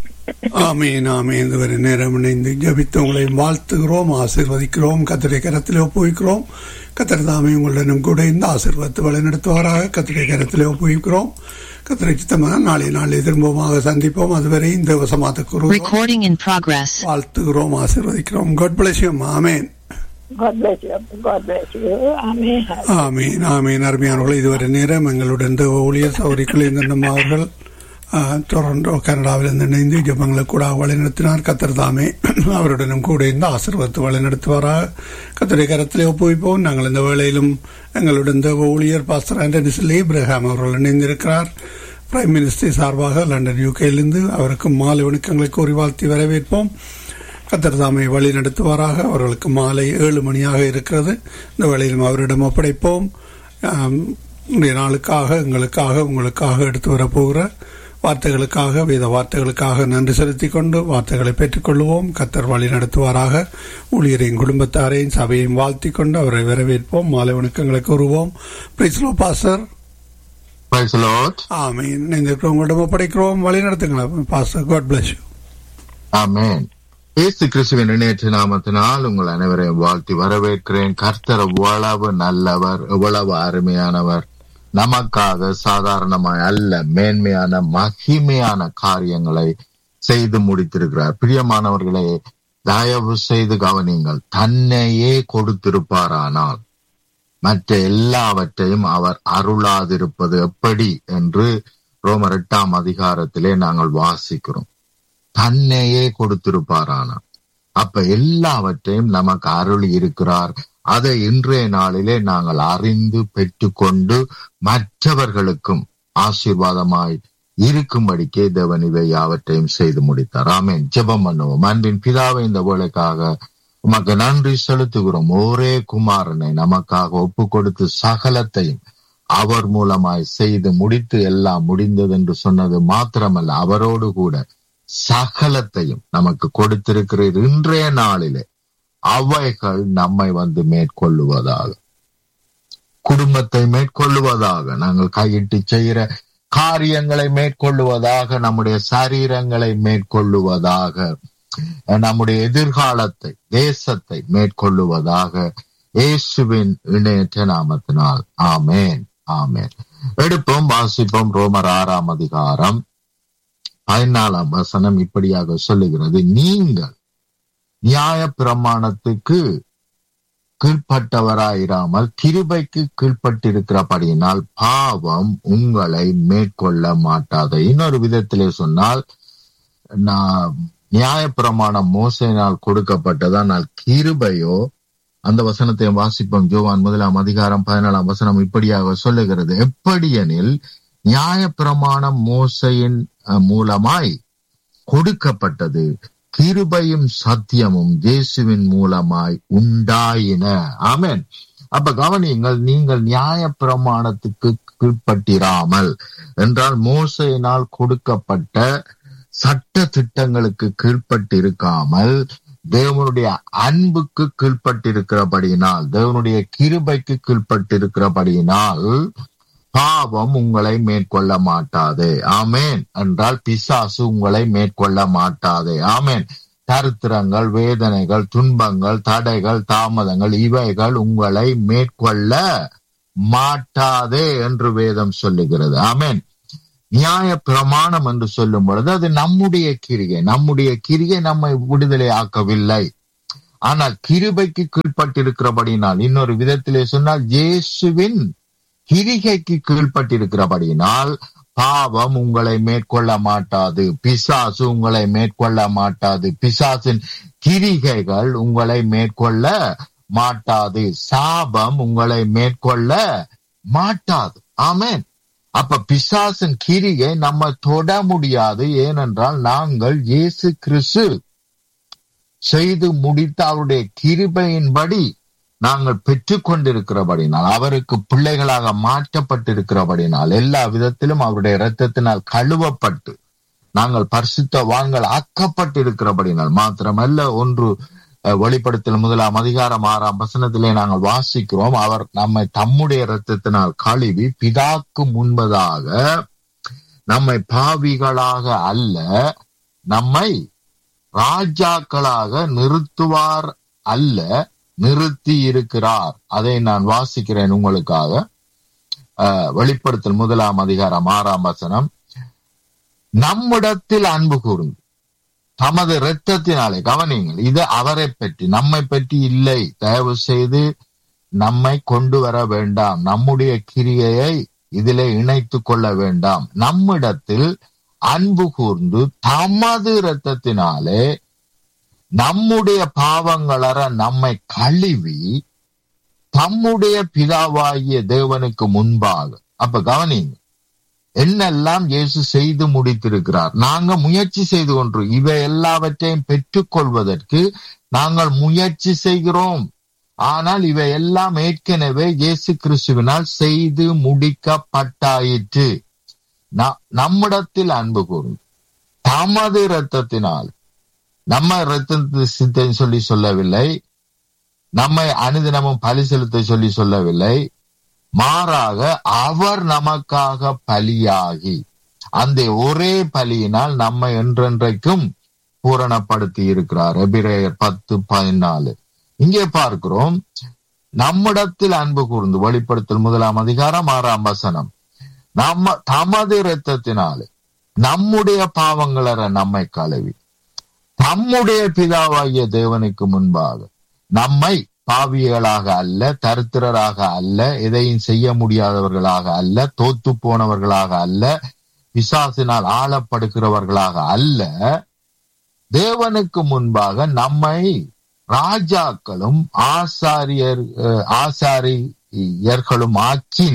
ஆமீன் ஆமீன் இதுவரை நேரம் இணைந்து ஜபித்து உங்களை வாழ்த்துகிறோம் ஆசிர்வதிக்கிறோம் கத்திரை கரத்திலே ஒப்புவிக்கிறோம் கத்திர தாமே உங்களுடனும் கூட இந்த ஆசிர்வாதத்தை வழிநடத்துவாராக கத்திரை கரத்திலே ஒப்புவிக்கிறோம் கத்திரை சித்தமாக நாளை நாளை திரும்பமாக சந்திப்போம் அதுவரை இந்த வசமாத்த கூறுகிறோம் Recording in progress. வாழ்த்துகிறோம் ஆசிர்வதிக்கிறோம் God bless you amen God bless you. God bless you. Amen. ஆமீன் ஆமீன் அருமையானவர்கள் இதுவரை நேரம் எங்களுடன் இந்த ஊழியர் சௌரிக்குள் இந்த அவர்கள் டொரண்டோ கனடாவிலிருந்து இணைந்து ஜபங்களை கூட வழிநடத்தினார் கத்தர் தாமே அவருடனும் கூட இந்த ஆசீர்வாதத்தை வழிநடத்துவாராக கத்தருடைய கரத்திலே ஒப்புவிப்போம் நாங்கள் இந்த வேளையிலும் எங்களுடன் இந்த ஊழியர் பாஸ்டர் ஆண்டனிஸ் லேப்ரஹாம் அவர்கள் இணைந்திருக்கிறார் பிரைம் மினிஸ்டர் சார்பாக லண்டன் யூகேயிலிருந்து அவருக்கு மாலை வணக்கங்களை கூறி வாழ்த்தி வரவேற்போம் கத்தர் தாமை வழி நடத்துவாராக அவர்களுக்கு மாலை ஏழு மணியாக இருக்கிறது இந்த வேளையிலும் அவரிடம் ஒப்படைப்போம் ஆம், இன்றைய நாளுக்காக எங்களுக்காக உங்களுக்காக எடுத்து வரப்போகிற வார்த்தைகளுக்காக வேத வார்த்தைகளுக்காக நன்றி செலுத்திக் கொண்டு வார்த்தைகளை பெற்றுக்கொள்வோம் கத்தர் வழி நடத்துவாராக ஊழியரின் குடும்பத்தாரையும் சபையையும் வாழ்த்திக் கொண்டு அவரை வரவேற்போம் மாலை வணக்கங்களை கூறுவோம் பிரிஸ்லோ பாசர் Praise the Lord. ஆமீன் இந்த உங்களிடம் ஒப்படைக்கிறோம் வழி நடத்துங்களா pastor God bless you amen இயேசு கிறிஸ்துவின் இணையற்ற நாமத்தினால் உங்கள் அனைவரையும் வாழ்த்தி வரவேற்கிறேன் கர்த்தர் எவ்வளவு நல்லவர் எவ்வளவு அருமையானவர் நமக்காக சாதாரணமாய் அல்ல மேன்மையான மகிமையான காரியங்களை செய்து முடித்திருக்கிறார் பிரியமானவர்களே தயவு செய்து கவனிங்கள் தன்னையே கொடுத்திருப்பாரானால் மற்ற எல்லாவற்றையும் அவர் அருளாதிருப்பது எப்படி என்று ரோமர் எட்டாம் அதிகாரத்திலே நாங்கள் வாசிக்கிறோம் தன்னையே கொடுத்திருப்பாரானா அப்ப எல்லாவற்றையும் நமக்கு அருளி இருக்கிறார் அதை இன்றைய நாளிலே நாங்கள் அறிந்து பெற்றுக்கொண்டு மற்றவர்களுக்கும் ஆசீர்வாதமாய் இருக்கும்படிக்கே தேவன் இவை யாவற்றையும் செய்து முடித்தார் ஆமென் ஜெபம் பண்ணுவோம் அன்பின் பிதாவை இந்த வேலைக்காக உமக்கு நன்றி செலுத்துகிறோம் ஒரே குமாரனை நமக்காக ஒப்பு கொடுத்து சகலத்தையும் அவர் மூலமாய் செய்து முடித்து எல்லாம் முடிந்தது என்று சொன்னது மாத்திரமல்ல அவரோடு கூட சகலத்தையும் நமக்கு கொடுத்திருக்கிறீர் இன்றைய நாளிலே அவைகள் நம்மை வந்து மேற்கொள்ளுவதாக குடும்பத்தை மேற்கொள்ளுவதாக நாங்கள் கையிட்டு செய்கிற காரியங்களை மேற்கொள்ளுவதாக நம்முடைய சரீரங்களை மேற்கொள்ளுவதாக நம்முடைய எதிர்காலத்தை தேசத்தை மேற்கொள்ளுவதாக இயேசுவின் இணையற்ற நாமத்தினால் ஆமேன் ஆமேன் எடுப்போம் வாசிப்போம் ரோமர் ஆறாம் அதிகாரம் பதினாலாம் வசனம் இப்படியாக சொல்லுகிறது நீங்கள் நியாய பிரமாணத்துக்கு கீழ்ப்பட்டவராயிராமல் கிருபைக்கு கீழ்ப்பட்டிருக்கிறபடியினால் பாவம் உங்களை மேற்கொள்ள மாட்டாது இன்னொரு விதத்திலே சொன்னால் நான் நியாய பிரமாணம் மோசையினால் கொடுக்கப்பட்டதானால் கிருபையோ அந்த வசனத்தை வாசிப்போம் ஜோவான் முதலாம் அதிகாரம் பதினாலாம் வசனம் இப்படியாக சொல்லுகிறது எப்படியெனில் நியாய பிரமாணம் மோசையின் அஹ், மூலமாய் கொடுக்கப்பட்டது கிருபையும் சத்தியமும் இயேசுவின் மூலமாய் உண்டாயின ஆமென் அப்ப கவனியுங்கள் நீங்கள் நியாய பிரமாணத்துக்கு கீழ்ப்பட்டிராமல் என்றால் மோசையினால் கொடுக்கப்பட்ட சட்ட திட்டங்களுக்கு கீழ்ப்பட்டிருக்காமல் தேவனுடைய அன்புக்கு கீழ்ப்பட்டிருக்கிறபடியினால் தேவனுடைய கிருபைக்கு கீழ்ப்பட்டிருக்கிறபடியினால் பாவம் உங்களை மேற்கொள்ள மாட்டாது ஆமேன் என்றால் பிசாசு உங்களை மேற்கொள்ள மாட்டாது ஆமேன் தரித்திரங்கள் வேதனைகள் துன்பங்கள் தடைகள் தாமதங்கள் இவைகள் உங்களை மேற்கொள்ள மாட்டாதே என்று வேதம் சொல்லுகிறது ஆமேன் நியாய பிரமாணம் என்று சொல்லும் பொழுது அது நம்முடைய கிரிகை நம்முடைய கிரிகை நம்மை விடுதலை ஆக்கவில்லை ஆனால் கிருபைக்கு கீழ்ப்பட்டிருக்கிறபடினால் இன்னொரு விதத்திலே சொன்னால் இயேசுவின் கிரிகைக்கு கீழ்ப்பட்டிருக்கிறபடினால் பாவம் உங்களை மேற்கொள்ள மாட்டாது பிசாசு உங்களை மேற்கொள்ள மாட்டாது பிசாசின் கிரிகைகள் உங்களை மேற்கொள்ள மாட்டாது சாபம் உங்களை மேற்கொள்ள மாட்டாது ஆமேன் அப்ப பிசாசின் கிரியை நம்ம தொட முடியாது ஏனென்றால் நாங்கள் இயேசு கிறிஸ்து செய்து முடித்த அவருடைய கிருபையின்படி நாங்கள் பெற்றுக் கொண்டிருக்கிறபடினால் அவருக்கு பிள்ளைகளாக மாற்றப்பட்டிருக்கிறபடினால் எல்லா விதத்திலும் அவருடைய இரத்தத்தினால் கழுவப்பட்டு நாங்கள் பரிசுத்தவான்கள் ஆக்கப்பட்டிருக்கிறபடினால் மாத்திரமல்ல ஒன்று வெளிப்படுத்தல் முதலாம் அதிகாரம் ஆறாம் வசனத்திலே நாங்கள் வாசிக்கிறோம் அவர் நம்மை தம்முடைய இரத்தத்தினால் கழுவி பிதாக்கு முன்பதாக நம்மை பாவிகளாக அல்ல நம்மை ராஜாக்களாக நிறுத்துவார் அல்ல நிறுத்தி இருக்கிறார் அதை நான் வாசிக்கிறேன் உங்களுக்காக வெளிப்படுத்தல் முதலாம் அதிகாரம் ஆறாம் வசனம் நம்மிடத்தில் அன்பு கூறுங்க தமது இரத்தத்தினாலே கவனியுங்கள் இது அவரை பற்றி நம்மை பற்றி இல்லை தயவு செய்து நம்மை கொண்டு வர வேண்டாம் நம்முடைய கிரியையை இதிலே இணைத்து கொள்ள வேண்டாம் நம்மிடத்தில் அன்பு கூர்ந்து தமது இரத்தத்தினாலே நம்முடைய பாவங்களற நம்மை கழுவி தம்முடைய பிதாவாகிய தேவனுக்கு முன்பாக அப்ப கவனிங்க என்னெல்லாம் இயேசு செய்து முடித்திருக்கிறார் நாங்க முயற்சி செய்து கொண்டு இவை எல்லாவற்றையும் பெற்றுக்கொள்வதற்கு நாங்கள் முயற்சி செய்கிறோம் ஆனால் இவை எல்லாம் ஏற்கனவே இயேசு கிறிஸ்துவினால் செய்து முடிக்கப்பட்டாயிற்று நம்மிடத்தில் அன்பு கூறும் தமது இரத்தத்தினால் நம்ம இரத்தத்தை சொல்லி சொல்லவில்லை நம்மை அனுதினமும் பலி செலுத்த சொல்லி சொல்லவில்லை மாறாக அவர் நமக்காக பலியாகி அந்த ஒரே பலியினால் நம்மை என்றென்றைக்கும் பூரணப்படுத்தி இருக்கிறார் எபிரேயர் பத்து பதினாலு இங்கே பார்க்கிறோம் நம்மிடத்தில் அன்பு கூர்ந்து வெளிப்படுத்தல் முதலாம் அதிகாரம் ஆறாம் வசனம் நம்ம தமது இரத்தத்தினாலே நம்முடைய பாவங்களற நம்மை கழுவி தம்முடைய பிதாவாகிய தேவனுக்கு முன்பாக நம்மை பாவியர்களாக அல்ல தரித்திரராக அல்ல எதையும் செய்ய முடியாதவர்களாக அல்ல தோத்து போனவர்களாக அல்ல பிசாசினால் ஆளப்படுகிறவர்களாக அல்ல தேவனுக்கு முன்பாக நம்மை ராஜாக்களும் ஆசாரியர் ஆசாரியர்களும் ஆக்கின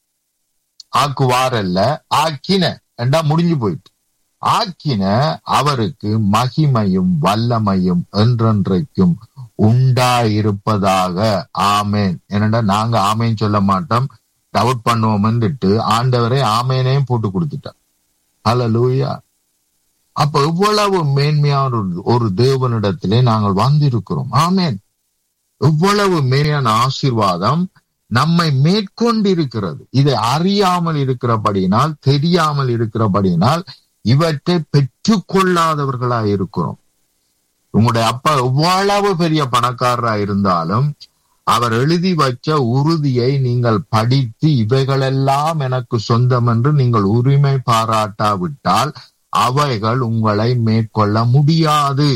ஆக்குவாரல்ல ஆக்கின என்றா முடிஞ்சு போயிட்டு ஆக்கின அவருக்கு மகிமையும் வல்லமையும் என்றென்றைக்கும் உண்டாயிருப்பதாக ஆமேன் என்னடா நாங்க ஆமேன் சொல்ல மாட்டோம் டவுட் பண்ணுவோம்னுட்டு ஆண்டவரை ஆமேனையும் போட்டு கொடுத்துட்டார் ஹலோ லூயா அப்ப இவ்வளவு மேன்மையான ஒரு தேவனிடத்திலே நாங்கள் வந்திருக்கிறோம் ஆமேன் இவ்வளவு மேன்மையான ஆசீர்வாதம் நம்மை மேற்கொண்டிருக்கிறது இதை அறியாமல் இருக்கிறபடினால் தெரியாமல் இருக்கிறபடினால் இவற்றை பெற்றுக்கொள்ளாதவர்களா இருக்கிறோம் உங்களுடைய அப்பா எவ்வளவு பெரிய பணக்காரரா இருந்தாலும் அவர் எழுதி வச்ச உறுதியை நீங்கள் படித்து இவைகளெல்லாம் எனக்கு சொந்தம் என்று நீங்கள் உரிமை பாராட்டாவிட்டால் அவைகள் உங்களை மேற்கொள்ள முடியாது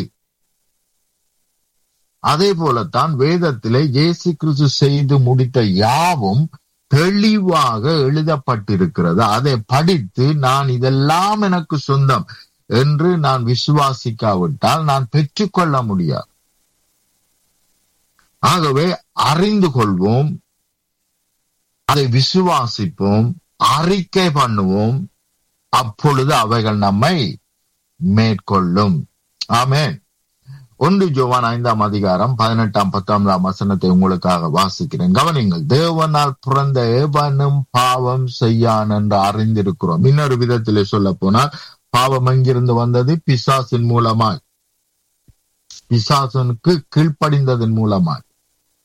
அதே போலத்தான் வேதத்திலே இயேசு கிறிஸ்து செய்து முடித்த யாவும் தெளிவாக எழுதப்பட்டிருக்கிறது அதை படித்து நான் இதெல்லாம் எனக்கு சொந்தம் என்று நான் விசுவாசிக்காவிட்டால் நான் பெற்றுக்கொள்ள முடியாது ஆகவே அறிந்து கொள்வோம் அதை விசுவாசிப்போம் அறிக்கை பண்ணுவோம் அப்பொழுது அவைகள் நம்மை மேற்கொள்ளும் ஆமேன் ஒன்று ஜோவான் ஐந்தாம் அதிகாரம் பதினெட்டாம் பத்தாம் வசனத்தை உங்களுக்காக வாசிக்கிறேன் கவனிங்கள் தேவனால் பிறந்த ஏவனும் பாவம் செய்யான் என்று அறிந்திருக்கிறோம் இன்னொரு விதத்திலே சொல்ல போனால் பாவம் எங்கிருந்து வந்தது பிசாசின் மூலமாய் பிசாசனுக்கு கீழ்ப்படிந்ததன் மூலமாய்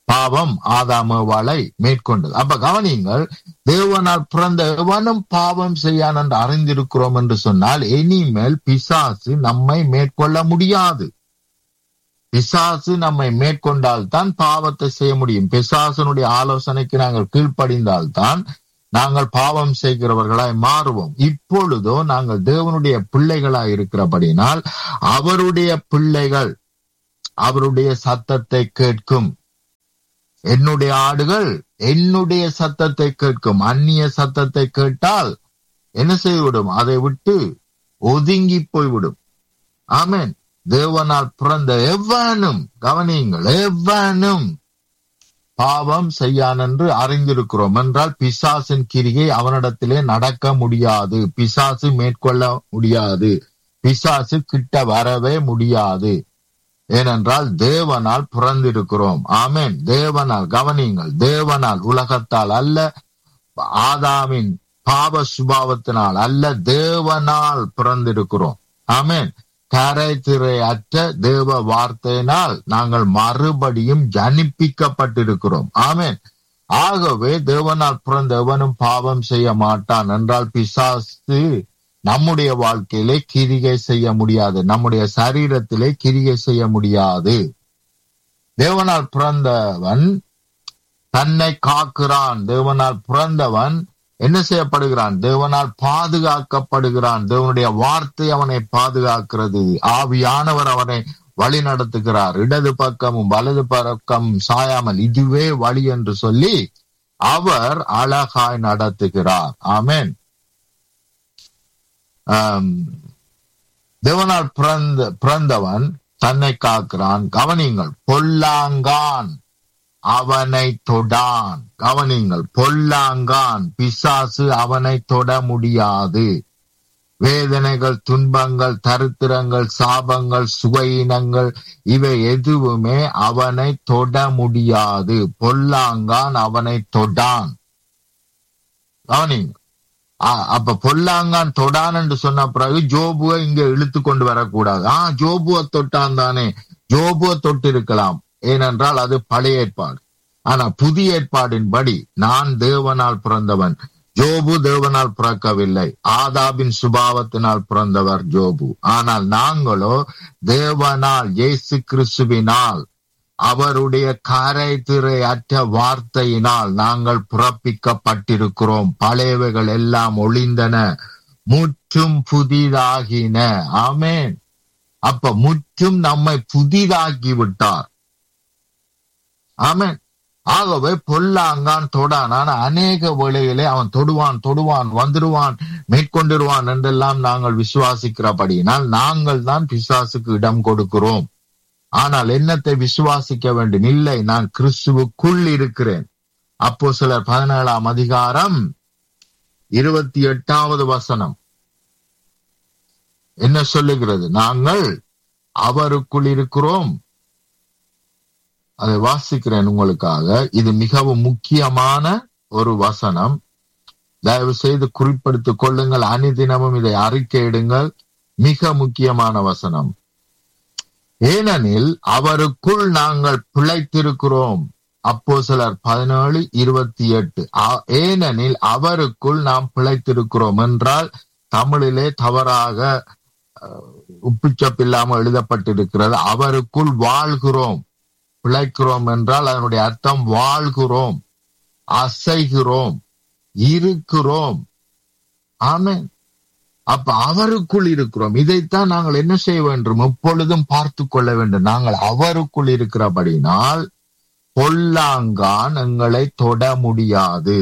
பாவம் ஆதாமவாளை மேற்கொண்டது அப்ப கவனியுங்கள் தேவனால் பிறந்த எவனும் பாவம் செய்யான் என்று அறிந்திருக்கிறோம் என்று சொன்னால் இனிமேல் பிசாசு நம்மை மேற்கொள்ள முடியாது பிசாசு நம்மை மேற்கொண்டால் தான் பாவத்தை செய்ய முடியும் பிசாசனுடைய ஆலோசனைக்கு நாங்கள் கீழ்ப்படிந்தால் தான் நாங்கள் பாவம் செய்கிறவர்களாய் மாறுவோம் இப்பொழுதோ நாங்கள் தேவனுடைய பிள்ளைகளாய் இருக்கிறபடினால் அவருடைய பிள்ளைகள் அவருடைய சத்தத்தை கேட்கும் என்னுடைய ஆடுகள் என்னுடைய சத்தத்தை கேட்கும் அந்நிய சத்தத்தை கேட்டால் என்ன செய்துவிடும் அதை விட்டு ஒதுங்கி போய்விடும் ஆமேன் தேவனால் பிறந்த எவ்வனும் கவனியுங்கள் எவ்வனும் பாவம் செய்யான் என்று அறிந்திருக்கிறோம் என்றால் பிசாசின் கிரிகை அவனிடத்திலே நடக்க முடியாது பிசாசு மேற்கொள்ள முடியாது பிசாசு கிட்ட வரவே முடியாது ஏனென்றால் தேவனால் பிறந்திருக்கிறோம் ஆமேன் தேவனால் கவனியுங்கள் தேவனால் உலகத்தால் அல்ல ஆதாமின் பாவ சுபாவத்தினால் அல்ல தேவனால் பிறந்திருக்கிறோம் ஆமேன் கரை திரை அற்ற தேவ வார்த்தையினால் நாங்கள் மறுபடியும் ஜனிப்பிக்கப்பட்டிருக்கிறோம் ஆமேன் ஆகவே தேவனால் பிறந்த எவனும் பாவம் செய்ய மாட்டான் என்றால் பிசாசு நம்முடைய வாழ்க்கையிலே கிரிகை செய்ய முடியாது நம்முடைய சரீரத்திலே கிரிகை செய்ய முடியாது தேவனால் பிறந்தவன் தன்னை காக்கிறான் தேவனால் பிறந்தவன் என்ன செய்யப்படுகிறான் தேவனால் பாதுகாக்கப்படுகிறான் தேவனுடைய வார்த்தை அவனை பாதுகாக்கிறது ஆவியானவர் அவனை வழி நடத்துகிறார் இடது பக்கமும் வலது பக்கமும் சாயாமல் இதுவே வழி என்று சொல்லி அவர் அழகாய் நடத்துகிறார் ஆமேன் தேவனால் பிறந்த பிறந்தவன் தன்னை காக்கிறான் கவனிங்கள் பொல்லாங்கான் அவனை தொடான் கவனிங்கள் பொல்லாங்கான் பிசாசு அவனை தொட முடியாது வேதனைகள் துன்பங்கள் தரித்திரங்கள் சாபங்கள் சுவையினங்கள் இவை எதுவுமே அவனை தொட முடியாது பொல்லாங்கான் அவனை தொடான் கவனிங்க அப்ப பொல்லாங்கான் தொடான் என்று சொன்ன பிறகு ஜோபுவை இங்க இழுத்து கொண்டு வரக்கூடாது ஆஹ் ஜோபுவை தொட்டான் தானே ஜோபுவை தொட்டு இருக்கலாம் ஏனென்றால் அது பழைய ஏற்பாடு ஆனா புதிய ஏற்பாடின்படி நான் தேவனால் பிறந்தவன் ஜோபு தேவனால் பிறக்கவில்லை ஆதாபின் சுபாவத்தினால் பிறந்தவர் ஜோபு ஆனால் நாங்களோ தேவனால் இயேசு கிறிஸ்துவினால் அவருடைய கரை திரை அற்ற வார்த்தையினால் நாங்கள் பிறப்பிக்கப்பட்டிருக்கிறோம் பழையவைகள் எல்லாம் ஒளிந்தன முற்றும் புதிதாகின ஆமேன் அப்ப முற்றும் நம்மை புதிதாக்கி விட்டார் ஆமேன் ஆகவே பொல்லாங்கான் தொடான் ஆனா அநேக வேளையிலே அவன் தொடுவான் தொடுவான் வந்துடுவான் மேற்கொண்டிருவான் என்றெல்லாம் நாங்கள் விசுவாசிக்கிறபடியினால் நாங்கள் தான் பிசாசுக்கு இடம் கொடுக்கிறோம் ஆனால் என்னத்தை விசுவாசிக்க வேண்டும் இல்லை நான் கிறிஸ்துவுக்குள் இருக்கிறேன் அப்போ சிலர் பதினேழாம் அதிகாரம் இருபத்தி எட்டாவது வசனம் என்ன சொல்லுகிறது நாங்கள் அவருக்குள் இருக்கிறோம் அதை வாசிக்கிறேன் உங்களுக்காக இது மிகவும் முக்கியமான ஒரு வசனம் தயவு செய்து குறிப்பிடுத்திக் கொள்ளுங்கள் அணிதினமும் இதை அறிக்கையிடுங்கள் மிக முக்கியமான வசனம் ஏனெனில் அவருக்குள் நாங்கள் பிழைத்திருக்கிறோம் அப்போ சிலர் பதினேழு இருபத்தி எட்டு ஏனெனில் அவருக்குள் நாம் பிழைத்திருக்கிறோம் என்றால் தமிழிலே தவறாக உப்புச்சப்பில்லாமல் எழுதப்பட்டிருக்கிறது அவருக்குள் வாழ்கிறோம் பிழைக்கிறோம் என்றால் அதனுடைய அர்த்தம் வாழ்கிறோம் அசைகிறோம் இருக்கிறோம் ஆமேன் அப்ப அவருக்குள் இருக்கிறோம் இதைத்தான் நாங்கள் என்ன செய்ய வேண்டும் எப்பொழுதும் பார்த்து கொள்ள வேண்டும் நாங்கள் அவருக்குள் இருக்கிறபடினால் பொல்லாங்கான் எங்களை தொட முடியாது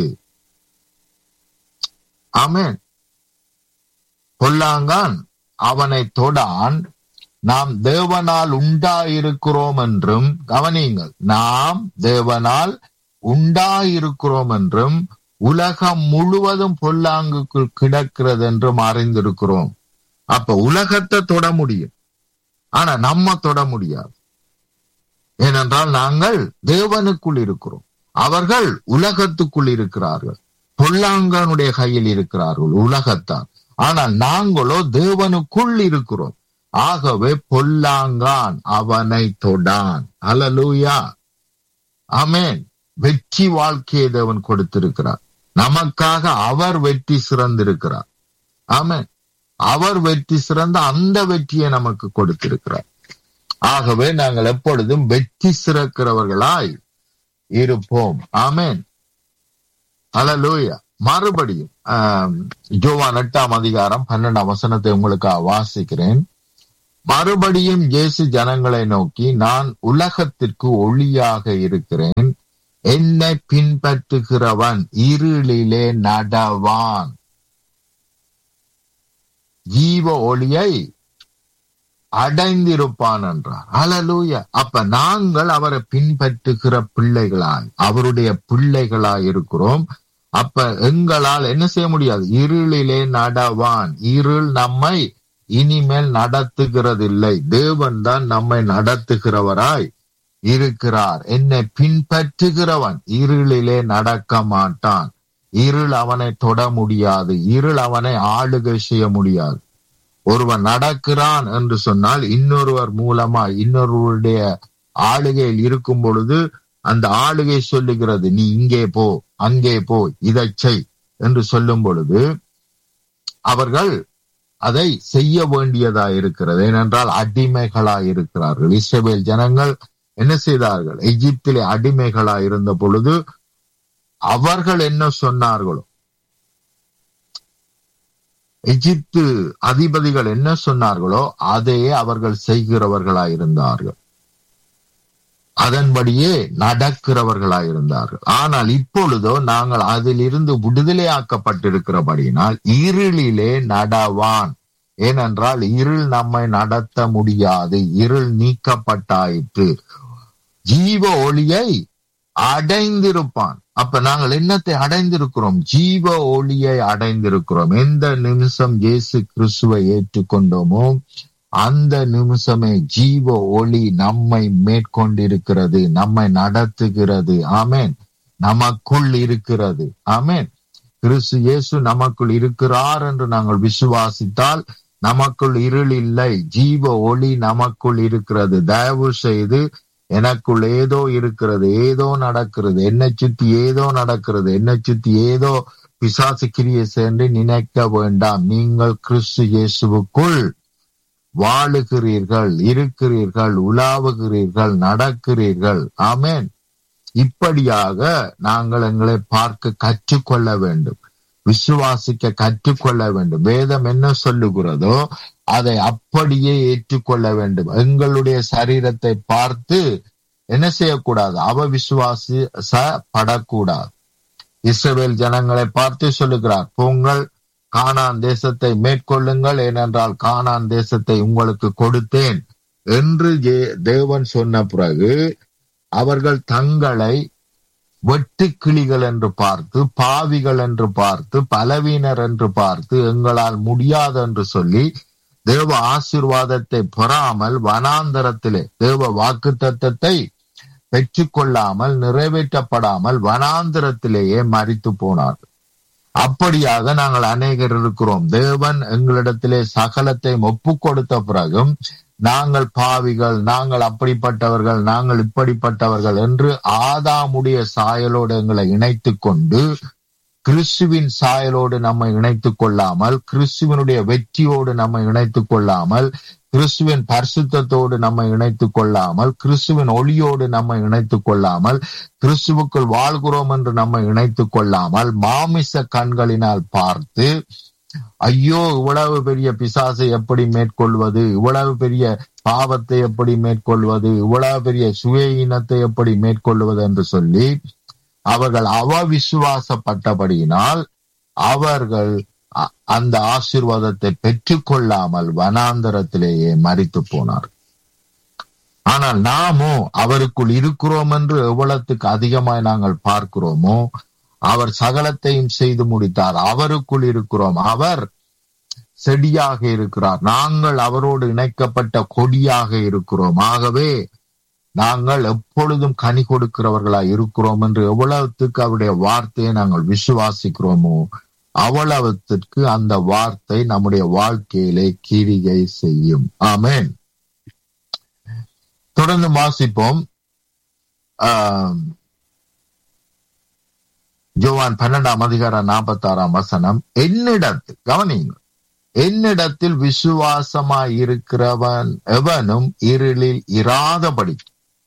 ஆமேன் பொல்லாங்கான் அவனை தொடான் நாம் தேவனால் உண்டாயிருக்கிறோம் என்றும் கவனியுங்கள் நாம் தேவனால் உண்டாயிருக்கிறோம் என்றும் உலகம் முழுவதும் பொல்லாங்குக்குள் கிடக்கிறது என்றும் அறிந்திருக்கிறோம் அப்ப உலகத்தை தொட முடியும் ஆனா நம்ம தொட முடியாது ஏனென்றால் நாங்கள் தேவனுக்குள் இருக்கிறோம் அவர்கள் உலகத்துக்குள் இருக்கிறார்கள் பொல்லாங்கனுடைய கையில் இருக்கிறார்கள் உலகத்தான் ஆனால் நாங்களோ தேவனுக்குள் இருக்கிறோம் ஆகவே பொல்லாங்கான் அவனை தொடான் அலலூயா ஆமென் வெற்றி வாழ்க்கையை தேவன் கொடுத்திருக்கிறார் நமக்காக அவர் வெற்றி சிறந்திருக்கிறார் ஆமென் அவர் வெற்றி சிறந்த அந்த வெற்றியை நமக்கு கொடுத்திருக்கிறார் ஆகவே நாங்கள் எப்பொழுதும் வெற்றி சிறக்கிறவர்களாய் இருப்போம் ஆமென் ஹalleluya மறுபடியும் ஆம், யோவான் எட்டாம் அதிகாரம் பன்னெண்டாம் வசனத்தை உங்களுக்காக வாசிக்கிறேன் மறுபடியும் இயேசு ஜனங்களை நோக்கி நான் உலகத்திற்கு ஒளியாக இருக்கிறேன் என்னை பின்பற்றுகிறவன் இருளிலே நடவான் ஜீவ ஒளியை அடைந்திருப்பான் என்றார் அலலூயா அப்ப நாங்கள் அவரை பின்பற்றுகிற பிள்ளைகளாய் அவருடைய பிள்ளைகளாய் இருக்கிறோம் அப்ப எங்களால் என்ன செய்ய முடியாது இருளிலே நடவான் இருள் நம்மை இனிமேல் நடத்துகிறதில்லை தேவன் தான் நம்மை நடத்துகிறவராய் இருக்கிறார் என்னை பின்பற்றுகிறவன் இருளிலே நடக்க மாட்டான் இருள் அவனை தொட முடியாது இருள் அவனை ஆளுகை செய்ய முடியாது ஒருவன் நடக்கிறான் என்று சொன்னால் இன்னொருவர் மூலமா இன்னொருவருடைய ஆளுகையில் இருக்கும் பொழுது அந்த ஆளுகை சொல்லுகிறது நீ இங்கே போ அங்கே போ இதை செய் என்று சொல்லும் பொழுது அவர்கள் அதை செய்ய வேண்டியதா இருக்கிறது ஏனென்றால் அடிமைகளா இருக்கிறார்கள் இஸ்ரவேல் ஜனங்கள் என்ன செய்தார்கள் எகிப்திலே அடிமைகளா இருந்த பொழுது அவர்கள் என்ன சொன்னார்களோ எகிப்து அதிபதிகள் என்ன சொன்னார்களோ அதையே அவர்கள் செய்கிறவர்களா இருந்தார்கள் அதன்படியே நடக்கிறவர்களாய் இருந்தார்கள் ஆனால் இப்பொழுதோ நாங்கள் அதிலிருந்து விடுதலையாக்கப்பட்டிருக்கிறபடியினால் இருளிலே நடவான் ஏனென்றால் இருள் நம்மை நடத்த முடியாது இருள் நீக்கப்பட்டாயிற்று ஜீவ ஒளியை அடைந்திருப்பான் அப்ப நாங்கள் என்னத்தை அடைந்திருக்கிறோம் ஜீவ ஒளியை அடைந்திருக்கிறோம் எந்த நிமிஷம் இயேசு கிறிஸ்துவை ஏற்றுக்கொண்டோமோ அந்த நிமிஷமே ஜீவ ஒளி நம்மை மேற்கொண்டிருக்கிறது நம்மை நடத்துகிறது ஆமென் நமக்குள் இருக்கிறது ஆமென் கிறிஸ்து இயேசு நமக்குள் இருக்கிறார் என்று நாங்கள் விசுவாசித்தால் நமக்குள் இருள் இல்லை ஜீவ ஒளி நமக்குள் இருக்கிறது தயவு செய்து எனக்குள் ஏதோ இருக்கிறது ஏதோ நடக்கிறது என்னை சுத்தி ஏதோ நடக்கிறது என்னை சுத்தி ஏதோ பிசாசு கிரியை சென்று நினைக்க வேண்டாம் நீங்கள் கிறிஸ்து இயேசுவுக்குள் வாழுகிறீர்கள் இருக்கிறீர்கள் உலாவுகிறீர்கள் நடக்கிறீர்கள் ஆமென் இப்படியாக நாங்கள் எங்களை பார்க்க கற்றுக்கொள்ள வேண்டும் விசுவாசிக்க கற்றுக்கொள்ள வேண்டும் வேதம் என்ன சொல்லுகிறதோ அதை அப்படியே ஏற்றுக்கொள்ள வேண்டும் எங்களுடைய சரீரத்தை பார்த்து என்ன செய்யக்கூடாது அவ விசுவாசி படக்கூடாது இஸ்ரவேல் ஜனங்களை பார்த்து சொல்லுகிறார் போங்கள் கானான் தேசத்தை மேற்கொள்ளுங்கள் ஏனென்றால் கானான் தேசத்தை உங்களுக்கு கொடுத்தேன் என்று தேவன் சொன்ன பிறகு அவர்கள் தங்களை வெட்டுக்கிளிகள் என்று பார்த்து பாவிகள் என்று பார்த்து பலவீனர் என்று பார்த்து எங்களால் முடியாது என்று சொல்லி தேவ ஆசிர்வாதத்தை பெறாமல் வனாந்தரத்திலே தேவ வாக்கு தத்தத்தை பெற்றுக்கொள்ளாமல் நிறைவேற்றப்படாமல் வனாந்திரத்திலேயே மறித்து போனார் அப்படியாக நாங்கள் அநேகர் இருக்கிறோம் தேவன் எங்களிடத்திலே சகலத்தை ஒப்பு கொடுத்த பிறகும் நாங்கள் பாவிகள் நாங்கள் அப்படிப்பட்டவர்கள் நாங்கள் இப்படிப்பட்டவர்கள் என்று ஆதாமுடைய சாயலோடு எங்களை இணைத்து கொண்டு கிறிஸ்துவின் சாயலோடு நம்மை இணைத்துக் கொள்ளாமல் கிறிஸ்துவனுடைய வெற்றியோடு நம்மை இணைத்துக் கொள்ளாமல் கிறிஸ்துவின் பரிசுத்தத்தோடு நம்மை இணைத்துக் கொள்ளாமல் கிறிஸ்துவின் ஒளியோடு நம்மை இணைத்துக் கொள்ளாமல் கிறிஸ்துவுக்குள் வாழ்கிறோம் என்று நம்மை இணைத்துக் கொள்ளாமல் மாமிச கண்களினால் பார்த்து ஐயோ இவ்வளவு பெரிய பிசாசை எப்படி மேற்கொள்வது இவ்வளவு பெரிய பாவத்தை எப்படி மேற்கொள்வது இவ்வளவு பெரிய சுய எப்படி மேற்கொள்வது என்று சொல்லி அவர்கள் அவவிசுவாசப்பட்டபடியினால் அவர்கள் அந்த ஆசீர்வாதத்தை பெற்றுக்கொள்ளாமல் வனாந்தரத்திலேயே மறித்து போனார் ஆனால் நாமோ அவருக்குள் இருக்கிறோம் என்று எவ்வளவுக்கு அதிகமாய் நாங்கள் பார்க்கிறோமோ அவர் சகலத்தையும் செய்து முடித்தார் அவருக்குள் இருக்கிறோம் அவர் செடியாக இருக்கிறார் நாங்கள் அவரோடு இணைக்கப்பட்ட கொடியாக இருக்கிறோம் ஆகவே நாங்கள் எப்பொழுதும் கனி கொடுக்கிறவர்களா இருக்கிறோம் என்று எவ்வளவுக்கு அவருடைய வார்த்தையை நாங்கள் விசுவாசிக்கிறோமோ அவ்வளவுத்திற்கு அந்த வார்த்தை நம்முடைய வாழ்க்கையிலே கிரிகை செய்யும் ஆமேன் தொடர்ந்து வாசிப்போம் யோவான் பன்னெண்டாம் அதிகாரம் நாற்பத்தி ஆறாம் வசனம் என்னிடத்தில் கவனியுங்கள் என்னிடத்தில் விசுவாசமாய் இருக்கிறவன் எவனும் இருளில் இராதபடி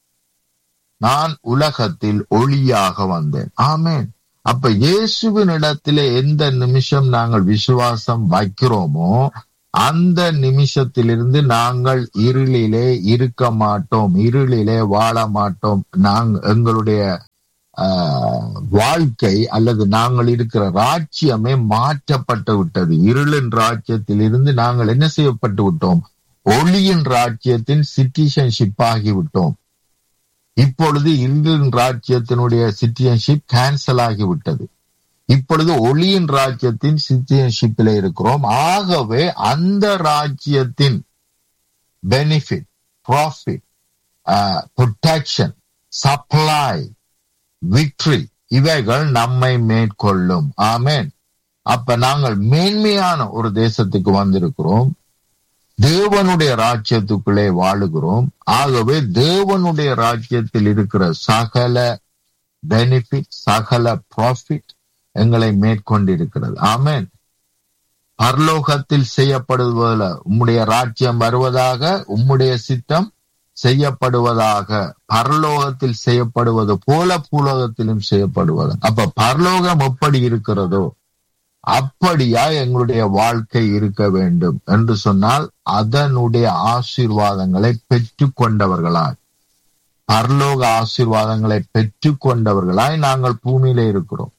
நான் உலகத்தில் ஒளியாக வந்தேன் ஆமேன் அப்ப இயேசுவின் இடத்திலே எந்த நிமிஷம் நாங்கள் விசுவாசம் வைக்கிறோமோ அந்த நிமிஷத்திலிருந்து நாங்கள் இருளிலே இருக்க மாட்டோம் இருளிலே வாழ மாட்டோம் நாங் எங்களுடைய ஆஹ், வாழ்க்கை அல்லது நாங்கள் இருக்கிற ராஜ்யமே மாற்றப்பட்டு விட்டது இருளின் ராஜ்யத்தில் இருந்து நாங்கள் என்ன செய்யப்பட்டு விட்டோம் ஒளியின் ராஜ்யத்தின் சிட்டிசன்ஷிப் ஆகிவிட்டோம் இப்பொழுது இருளின் ராஜ்யத்தினுடைய சிட்டிசன்ஷிப் கேன்சல் ஆகிவிட்டது இப்பொழுது ஒளியின் ராஜ்யத்தின் சிட்டிசன்ஷிப்பில் இருக்கிறோம் ஆகவே அந்த ராஜ்யத்தின் benefit profit protection supply victory இவைகள் நம்மை மேற்கொள்ளும் ஆமென் அப்ப நாங்கள் மேன்மையான ஒரு தேசத்துக்கு வந்திருக்கிறோம் தேவனுடைய ராஜ்யத்துக்குள்ளே வாழுகிறோம் ஆகவே தேவனுடைய ராஜ்யத்தில் இருக்கிற சகல பெனிஃபிட் சகல ப்ராஃபிட் எங்களை மேற்கொண்டிருக்கிறது ஆமென் பரலோகத்தில் செய்யப்படுவதில் உம்முடைய ராஜ்யம் வருவதாக உம்முடைய சித்தம் செய்யப்படுவதாக பரலோகத்தில் செய்யப்படுவது போல பூலோகத்திலும் செய்யப்படுவது அப்ப பரலோகம் எப்படி இருக்கிறதோ அப்படியா எங்களுடைய வாழ்க்கை இருக்க வேண்டும் என்று சொன்னால் அதனுடைய ஆசீர்வாதங்களை பெற்றுக் கொண்டவர்களாய் பரலோக ஆசீர்வாதங்களை பெற்றுக் கொண்டவர்களாய் நாங்கள் பூமியிலே இருக்கிறோம்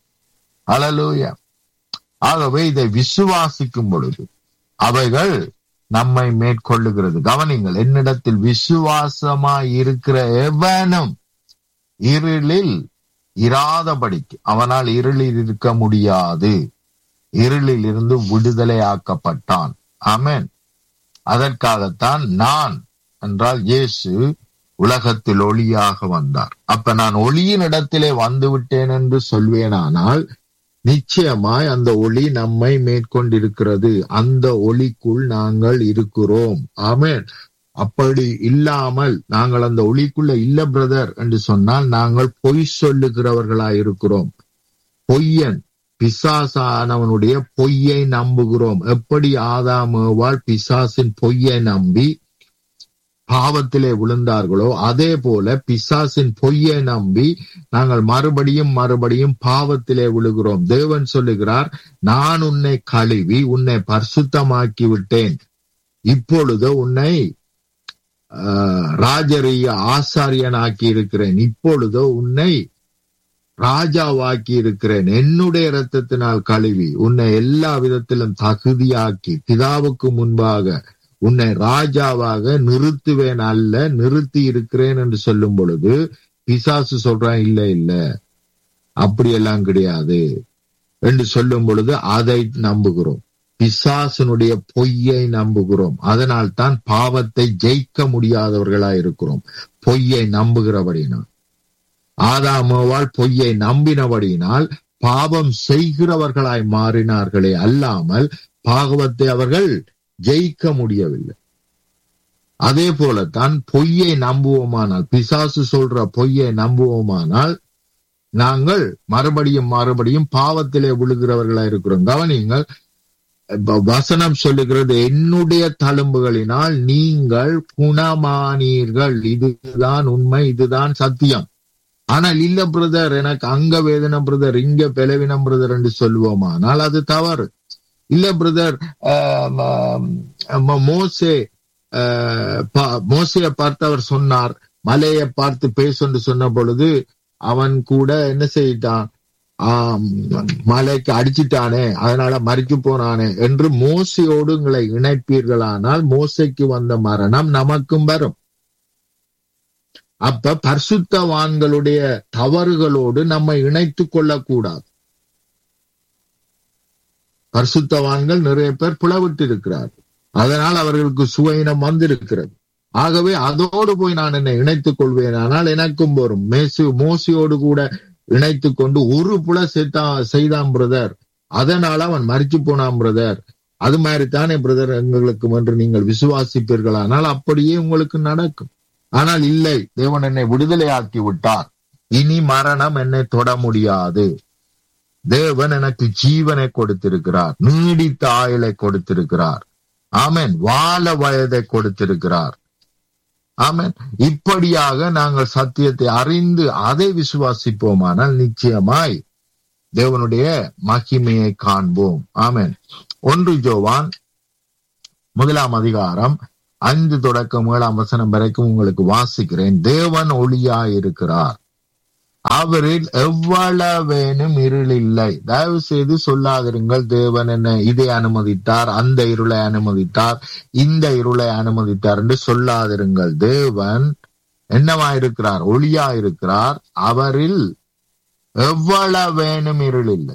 அலலூயா ஆகவே இதை விசுவாசிக்கும் பொழுது அவைகள் நம்மை மேற்கொள்ளுகிறது கவனிங்கள் என்னிடத்தில் விசுவாசமாய் இருக்கிற எவனும் இருளில் இராதபடிக்கு அவனால் இருளில் இருக்க முடியாது இருளில் இருந்து விடுதலை ஆக்கப்பட்டான் ஆமென் அதற்காகத்தான் நான் என்றால் இயேசு உலகத்தில் ஒளியாக வந்தார் அப்ப நான் ஒளியின் இடத்திலே வந்து விட்டேன் என்று சொல்வேனானால் நிச்சயமாய் அந்த ஒளி நம்மை மேற்கொண்டிருக்கிறது அந்த ஒளிக்குள் நாங்கள் இருக்கிறோம் ஆமென் அப்படி இல்லாமல் நாங்கள் அந்த ஒளிக்குள்ள இல்ல பிரதர் என்று சொன்னால் நாங்கள் பொய் சொல்லுகிறவர்களாய் இருக்கிறோம் பொய்யன் பிசாசானவனுடைய பொய்யை நம்புகிறோம் எப்படி ஆதாமேவாள் பிசாசின் பொய்யை நம்பி பாவத்திலே விழுந்தார்களோ அதே போல பிசாசின் பொய்யை நம்பி நாங்கள் மறுபடியும் மறுபடியும் பாவத்திலே விழுகிறோம் தேவன் சொல்லுகிறார் நான் உன்னை கழுவி உன்னை பரிசுத்தமாக்கி விட்டேன் இப்பொழுது உன்னை ஆஹ், ராஜரீக ஆசாரியனாக்கி இருக்கிறேன் இப்பொழுது உன்னை ராஜாவாக்கி இருக்கிறேன் என்னுடைய இரத்தத்தினால் கழுவி உன்னை எல்லா விதத்திலும் தகுதியாக்கி பிதாவுக்கு முன்பாக உன்னை ராஜாவாக நிறுத்துவேன் அல்ல நிறுத்தி இருக்கிறேன் என்று சொல்லும் பொழுது பிசாசு சொல்றான் இல்ல இல்ல அப்படியெல்லாம் கிடையாது என்று சொல்லும் பொழுது அதை நம்புகிறோம் பிசாசனுடைய பொய்யை நம்புகிறோம் அதனால் தான் பாவத்தை ஜெயிக்க முடியாதவர்களா இருக்கிறோம் பொய்யை நம்புகிறபடினால் ஆதாமோவால் பொய்யை நம்பினபடியினால் பாவம் செய்கிறவர்களாய் மாறினார்களே அல்லாமல் பாகவத்தை அவர்கள் ஜெயிக்க முடியவில்லை அதே போலத்தான் பொய்யை நம்புவோமானால் பிசாசு சொல்ற பொய்யை நம்புவோமானால் நாங்கள் மறுபடியும் மறுபடியும் பாவத்திலே விழுகிறவர்களா இருக்கிறோம் கவனிங்கள் இப்ப வசனம் சொல்லுகிறது என்னுடைய தழும்புகளினால் நீங்கள் குணமானீர்கள் இதுதான் உண்மை இதுதான் சத்தியம் ஆனால் இல்ல பிரதர் எனக்கு அங்க வேதனை பிரதர் இங்க பெலவினம் பிரதர் என்று சொல்லுவோமானால் அது தவறு இல்ல பிரதர் மோசே ஆஹ், பா- மோசையை பார்த்து அவர் சொன்னார் மலையை பார்த்து பேசு சொன்ன பொழுது அவன் கூட என்ன செய்யிட்டான் ஆம், மலைக்கு அடிச்சிட்டானே அதனால மறித்து போனானே என்று மோசையோடு உங்களை இணைப்பீர்களானால் மோசைக்கு வந்த மரணம் நமக்கும் வரும் அப்ப பரிசுத்தவான்களுடைய தவறுகளோடு நம்மை இணைத்துக் கொள்ளக்கூடாது பரிசுத்தவான்கள் நிறைய பேர் பிளவிட்டு இருக்கிறார் அதனால் அவர்களுக்கு சுவையினம் வந்திருக்கிறது ஆகவே அதோடு போய் நான் என்னை இணைத்துக் கொள்வேன் ஆனால் எனக்கும் வரும் மேசு மோசியோடு கூட இணைத்துக் கொண்டு ஒரு புல செய்தா செய்தான் பிரதர் அதனால அவன் மறிச்சு போனான் பிரதர் அது மாதிரி தானே பிரதர் எங்களுக்கும் என்று நீங்கள் விசுவாசிப்பீர்களானால் அப்படியே உங்களுக்கு நடக்கும் ஆனால் இல்லை தேவன் என்னை விடுதலையாக்கி விட்டார் இனி மரணம் என்னை தொட முடியாது தேவன் எனக்கு ஜீவனை கொடுத்திருக்கிறார் நீடித்த ஆயுளை கொடுத்திருக்கிறார் ஆமென் வாழ வயதை கொடுத்திருக்கிறார் ஆமென் இப்படியாக நாங்கள் சத்தியத்தை அறிந்து அதை விசுவாசிப்போமானால் நிச்சயமாய் தேவனுடைய மகிமையை காண்போம் ஆமென் ஒன்று ஜோவான் முதலாம் அதிகாரம் ஐந்து தொடக்கம் ஏழாம் வசனம் வரைக்கும் உங்களுக்கு வாசிக்கிறேன் தேவன் ஒளியாயிருக்கிறார் அவரில் எவ்வளவேனும் இருள் இல்லை தயவு செய்து சொல்லாதிருங்கள் தேவன் என்ன இதை அனுமதித்தார் அந்த இருளை அனுமதித்தார் இந்த இருளை அனுமதித்தார் என்று சொல்லாதிருங்கள் தேவன் என்னவாயிருக்கிறார் ஒளியாயிருக்கிறார் அவரில் எவ்வளவேனும் இருள் இல்லை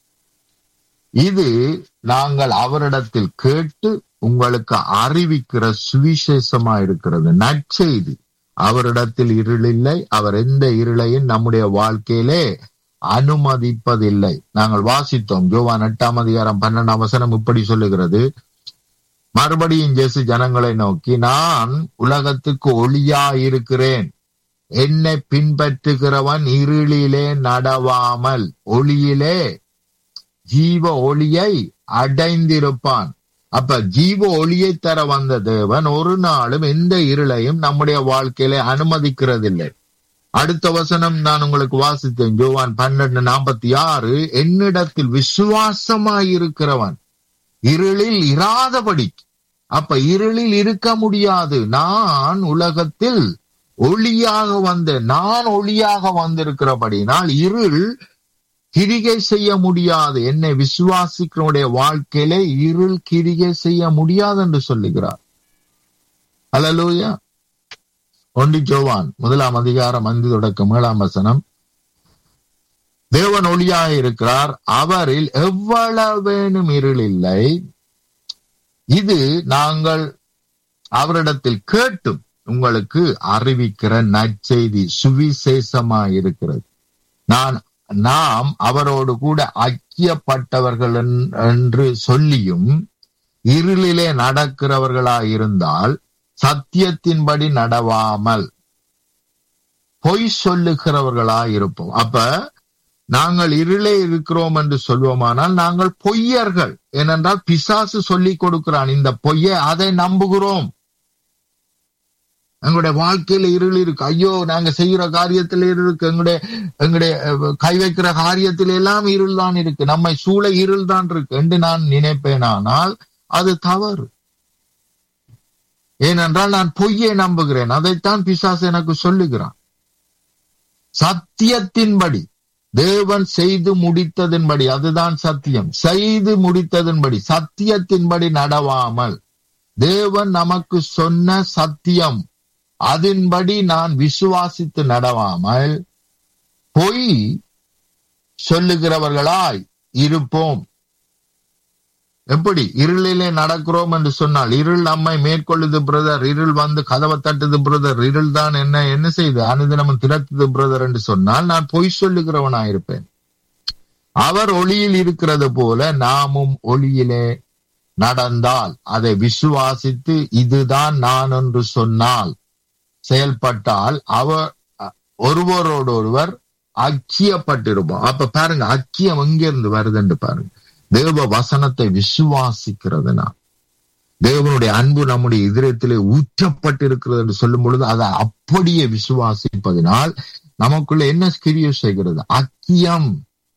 இது நாங்கள் அவரிடத்தில் கேட்டு உங்களுக்கு அறிவிக்கிற சுவிசேஷமா இருக்கிறது நற்செய்தி அவரிடத்தில் இருள் இல்லை அவர் எந்த இருளையும் நம்முடைய வாழ்க்கையிலே அனுமதிப்பதில்லை நாங்கள் வாசித்தோம் ஜோவான் எட்டாம் அதிகாரம் பன்னெண்டாம் வசனம் இப்படி சொல்லுகிறது மறுபடியும் ஜேசு ஜனங்களை நோக்கி நான் உலகத்துக்கு ஒளியா இருக்கிறேன் என்னை பின்பற்றுகிறவன் இருளிலே நடவாமல் ஒளியிலே ஜீவ ஒளியை அடைந்திருப்பான் அப்ப ஜீவ ஒளியை தர வந்த தேவன் ஒரு நாளும் எந்த இருளையும் நம்முடைய வாழ்க்கையில அனுமதிக்கிறதில்லை அடுத்த வசனம் நான் உங்களுக்கு வாசித்தேன் ஜோவான் பன்னெண்டு நாற்பத்தி ஆறு என்னிடத்தில் விசுவாசமாயிருக்கிறவன் இருளில் இராதபடி அப்ப இருளில் இருக்க முடியாது நான் உலகத்தில் ஒளியாக வந்தேன் நான் ஒளியாக வந்திருக்கிறபடினால் இருள் கிரிகை செய்ய முடியாது என்னை விசுவாசிக்கிறனுடைய வாழ்க்கையிலே இருள் கிரிகை செய்ய முடியாது என்று சொல்லுகிறார் அலலூயா ஒண்டி ஜோவான் முதலாம் அதிகாரம் அஞ்சு தொடக்கம் ஏழாம் வசனம் தேவன் ஒளியாக இருக்கிறார் அவரில் எவ்வளவேனும் இருள் இல்லை இது நாங்கள் அவரிடத்தில் கேட்டும் உங்களுக்கு அறிவிக்கிற நற்செய்தி சுவிசேஷமா இருக்கிறது நான் நாம் அவரோடு கூட ஐக்கியப்பட்டவர்கள் என்று சொல்லியும் இருளிலே நடக்கிறவர்களாயிருந்தால் சத்தியத்தின்படி நடவாமல் பொய் சொல்லுகிறவர்களாயிருப்போம் அப்ப நாங்கள் இருளே இருக்கிறோம் என்று சொல்வோமானால் நாங்கள் பொய்யர்கள் ஏனென்றால் பிசாசு சொல்லிக் கொடுக்கிறான் இந்த பொய்யை அதை நம்புகிறோம் எங்களுடைய வாழ்க்கையில இருள் இருக்கு ஐயோ நாங்க செய்யற காரியத்துல இருக்கு எங்களுடைய எங்களுடைய கை வைக்கிற காரியத்தில எல்லாம் இருள் தான் இருக்கு நம்மை சூழ இருள் தான் இருக்கு என்று நான் நினைப்பேனானால் அது தவறு ஏனென்றால் நான் பொய்யை நம்புகிறேன் அதைத்தான் பிசாசு எனக்கு சொல்லுகிறான் சத்தியத்தின்படி தேவன் செய்து முடித்ததின்படி அதுதான் சத்தியம் செய்து முடித்ததின்படி சத்தியத்தின்படி நடவாமல் தேவன் நமக்கு சொன்ன சத்தியம் அதன்படி நான் விசுவாசித்து நடவாமல் பொய் சொல்லுகிறவர்களாய் இருப்போம் எப்படி இருளிலே நடக்கிறோம் என்று சொன்னால் இருள் நம்மை மேற்கொள்ளுது பிரதர் இருள் வந்து கதவை தட்டுது பிரதர் இருள் தான் என்ன என்ன செய்து அனுதினமும் திரட்டுது பிரதர் என்று சொன்னால் நான் பொய் சொல்லுகிறவனாயிருப்பேன் அவர் ஒளியில் இருக்கிறது போல நாமும் ஒளியிலே நடந்தால் அதை விசுவாசித்து இதுதான் நான் என்று சொன்னால் செயல்பட்டால் அவர் ஒருவரோடு ஒருவர் ஐக்கியப்பட்டிருப்போம் அப்ப பாருங்க ஐக்கியம் எங்கிருந்து வருதுன்னு பாருங்க தேவ வசனத்தை விசுவாசிக்கிறதுனா தேவனுடைய அன்பு நம்முடைய இதயத்திலே ஊற்றப்பட்டிருக்கிறது என்று சொல்லும் பொழுது அதை அப்படியே விசுவாசிப்பதனால் நமக்குள்ள என்ன கிரிய செய்கிறது அக்கியம்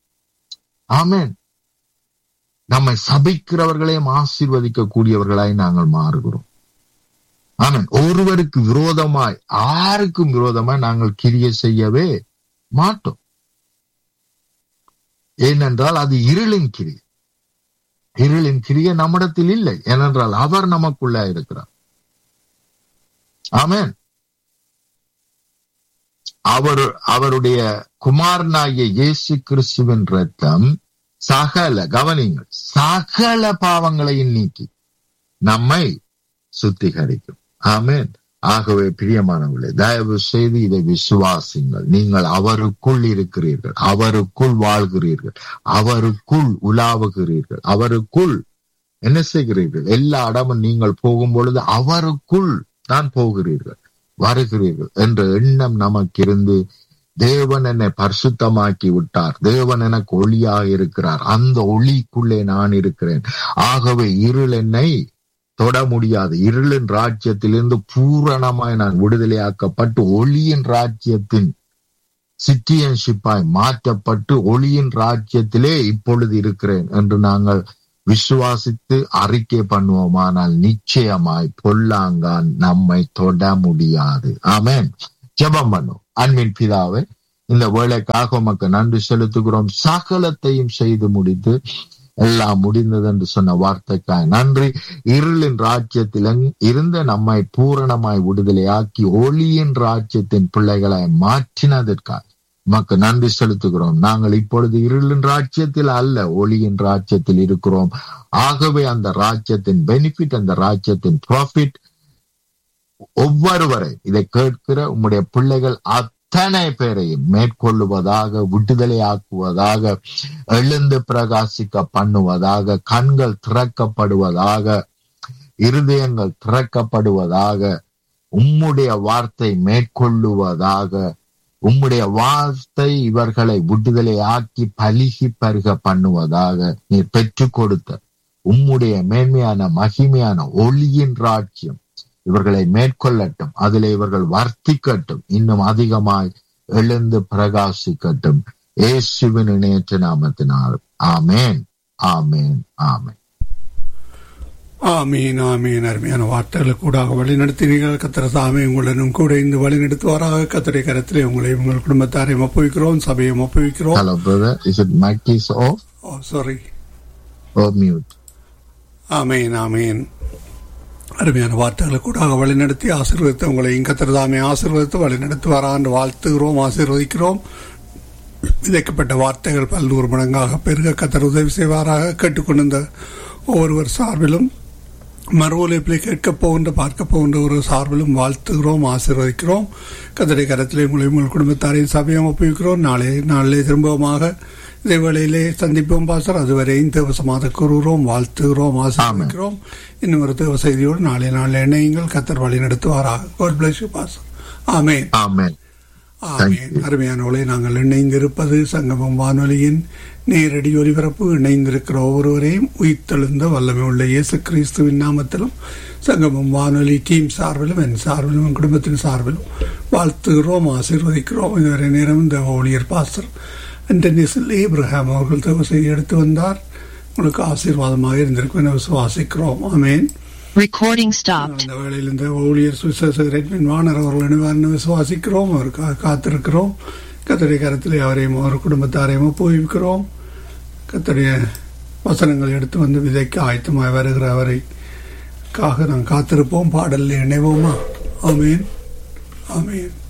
ஆமேன் நம்மை சபிக்கிறவர்களையும் ஆசீர்வதிக்க கூடியவர்களாய் நாங்கள் மாறுகிறோம் ஆமன் ஒருவருக்கு விரோதமாய் யாருக்கும் விரோதமாய் நாங்கள் கிரிய செய்யவே மாட்டோம் ஏனென்றால் அது இருளின் கிரி இருளின் கிரிய நம்மிடத்தில் இல்லை ஏனென்றால் அவர் நமக்குள்ள இருக்கிறார் ஆமேன் அவர் அவருடைய குமாரனாகிய இயேசு கிறிஸ்துவின் ரத்தம் சகல கவனிங்கள் சகல பாவங்களையும் நீக்கி நம்மை சுத்திகரிக்கும் ஆமேன் ஆகவே பிரியமானவர்களே தயவு செய்து இதை விசுவாசிங்கள் நீங்கள் அவருக்குள் இருக்கிறீர்கள் அவருக்குள் வாழ்கிறீர்கள் அவருக்குள் உலாவுகிறீர்கள் அவருக்குள் என்ன செய்கிறீர்கள் எல்லா இடமும் நீங்கள் போகும் பொழுது அவருக்குள் தான் போகிறீர்கள் வருகிறீர்கள் என்ற எண்ணம் நமக்கு இருந்து தேவன் என்னை பரிசுத்தமாக்கி விட்டார் தேவன் எனக்கு ஒளியாக இருக்கிறார் அந்த ஒளிக்குள்ளே நான் இருக்கிறேன் ஆகவே இருள் என்னை தொட முடியாது இருளின் ராஜ்யத்திலிருந்து பூரணமாய் நான் விடுதலையாக்கப்பட்டு ஒளியின் ராஜ்யத்தின் சிட்டியன்ஷிப்பாய் மாற்றப்பட்டு ஒளியின் ராஜ்யத்திலே இப்பொழுது இருக்கிறேன் என்று நாங்கள் விசுவாசித்து அறிக்கை பண்ணுவோமானால் நிச்சயமாய் பொல்லாங்கான் நம்மை தொட முடியாது ஆமென் ஜெபம் பண்ணும் அன்பின் பிதாவை இந்த வேலைக்காக உமக்கு நன்றி செலுத்துகிறோம் சகலத்தையும் செய்து முடித்து எல்லாம் முடிந்தது என்று சொன்ன வார்த்தைக்காய் நன்றி இருளின் ராஜ்யத்தில் இருந்த நம்மை பூரணமாய் விடுதலையாக்கி ஒளியின் ராஜ்யத்தின் பிள்ளைகளை மாற்றினதற்காய் உமக்கு நன்றி செலுத்துகிறோம் நாங்கள் இப்பொழுது இருளின் ராஜ்யத்தில் அல்ல ஒளியின் ராஜ்யத்தில் இருக்கிறோம் ஆகவே அந்த ராஜ்யத்தின் பெனிஃபிட் அந்த ராஜ்யத்தின் ப்ராஃபிட் ஒவ்வொருவரை இதை கேட்கிற உம்முடைய பிள்ளைகள் அத்தனை பேரையும் மேற்கொள்ளுவதாக விடுதலையாக்குவதாக எழுந்து பிரகாசிக்க பண்ணுவதாக கண்கள் திறக்கப்படுவதாக இருதயங்கள் திறக்கப்படுவதாக உம்முடைய வார்த்தை மேற்கொள்ளுவதாக உம்முடைய வார்த்தை இவர்களை விடுதலையாக்கி பலிகி பருக பண்ணுவதாக நீர் பெற்றுக் கொடுத்த உம்முடைய மேன்மையான மகிமையான ஒளியின் ராஜ்யம் இவர்களை மேற்கொள்ளட்டும் அதிலே இவர்கள் வர்த்திக்கட்டும் இன்னும் அதிகமாய் எழுந்து பிரகாசிக்கட்டும் ஏசுவின் இணையற்ற நாமத்தினால் ஆமேன் ஆமேன் ஆமேன் ஆமீன் ஆமீன் அருமையான வார்த்தைகளை கூட வழிநடத்தினீர்கள் கத்திர சாமி உங்களுடனும் கூட இந்த வழிநடத்துவாராக கத்திரை கரத்திலே உங்களை உங்கள் குடும்பத்தாரையும் ஒப்புவிக்கிறோம் சபையும் ஒப்புவிக்கிறோம் Hello, brother. Is it mic is off oh sorry or mute? ஆமீன் ஆமீன் அருமையான வார்த்தைகளை கூட வழிநடத்தி ஆசீர்வதித்து உங்களையும் கத்திரதாமே ஆசீர்வதித்து வழிநடத்துவாரா என்று வாழ்த்துகிறோம் ஆசீர்வதிக்கிறோம் விதைக்கப்பட்ட வார்த்தைகள் பல்நூறு மடங்காக பெருக கத்தர் உதவி செய்வாராக கேட்டுக்கொண்டிருந்த ஒவ்வொருவர் சார்பிலும் மறு ஒலிப்பிலே கேட்கப் போகின்ற பார்க்க போகின்ற ஒரு சார்பிலும் வாழ்த்துகிறோம் ஆசீர்வதிக்கிறோம் கத்தடை கரத்திலே உங்களை உங்கள் குடும்பத்தாரையும் சபையும் ஒப்புவிக்கிறோம் நாளை நாளிலே திரும்பமாக இதே வேளையிலே சந்திப்போம் பாசர் அதுவரையும் தேவசமாக கூறுகிறோம் வாழ்த்துகிறோம் ஆசீர்வதிக்கிறோம் இன்னும் ஒரு தேவ செய்தியோடு நாளை நாளில் இணையுங்கள் கத்தர் வழி நடத்துவாராக God bless you, Pastor. Amen Amen. ஆமென் அருமையானவளை நாங்கள் இணைந்திருப்பது சங்கமம் வானொலியின் நேரடி ஒலிபரப்பு இணைந்திருக்கிற ஒவ்வொருவரையும் உயிர்த்தெழுந்த வல்லமை உள்ள இயேசு கிறிஸ்துவின் நாமத்திலும் சங்கமம் வானொலி டீம் சார்பிலும் என் சார்பிலும் என் குடும்பத்தின் சார்பிலும் வாழ்த்துகிறோம் ஆசீர்வதிக்கிறோம் இதுவரை நேரம் இந்த ஊழியர் பாஸ்டர் அண்டனிஸில் ஏப்ரஹாம் அவர்கள் தேவ செய்தி எடுத்து வந்தார் உங்களுக்கு ஆசீர்வாதமாக இருந்திருக்கும் என விசுவாசிக்கிறோம் ஆமேன் Recording stopped. அந்த வேளையில் இந்த ஊழியர் சுவிசேஷகர் எட்வின் வாணர் அவர்கள் அணிவார்னு விசுவாசிக்கிறோம் அவருக்காக காத்திருக்கிறோம் கத்தடைய கரத்திலே அவரையும் அவர் குடும்பத்தாரையும் ஒப்புவிக்கிறோம் கத்தடைய வசனங்களை எடுத்து வந்து விதைக்க ஆயத்தமாய் வருகிற அவரை காக நாம் காத்திருப்போம் பாடலில் இணைவோமா ஆமேன் ஆமேன்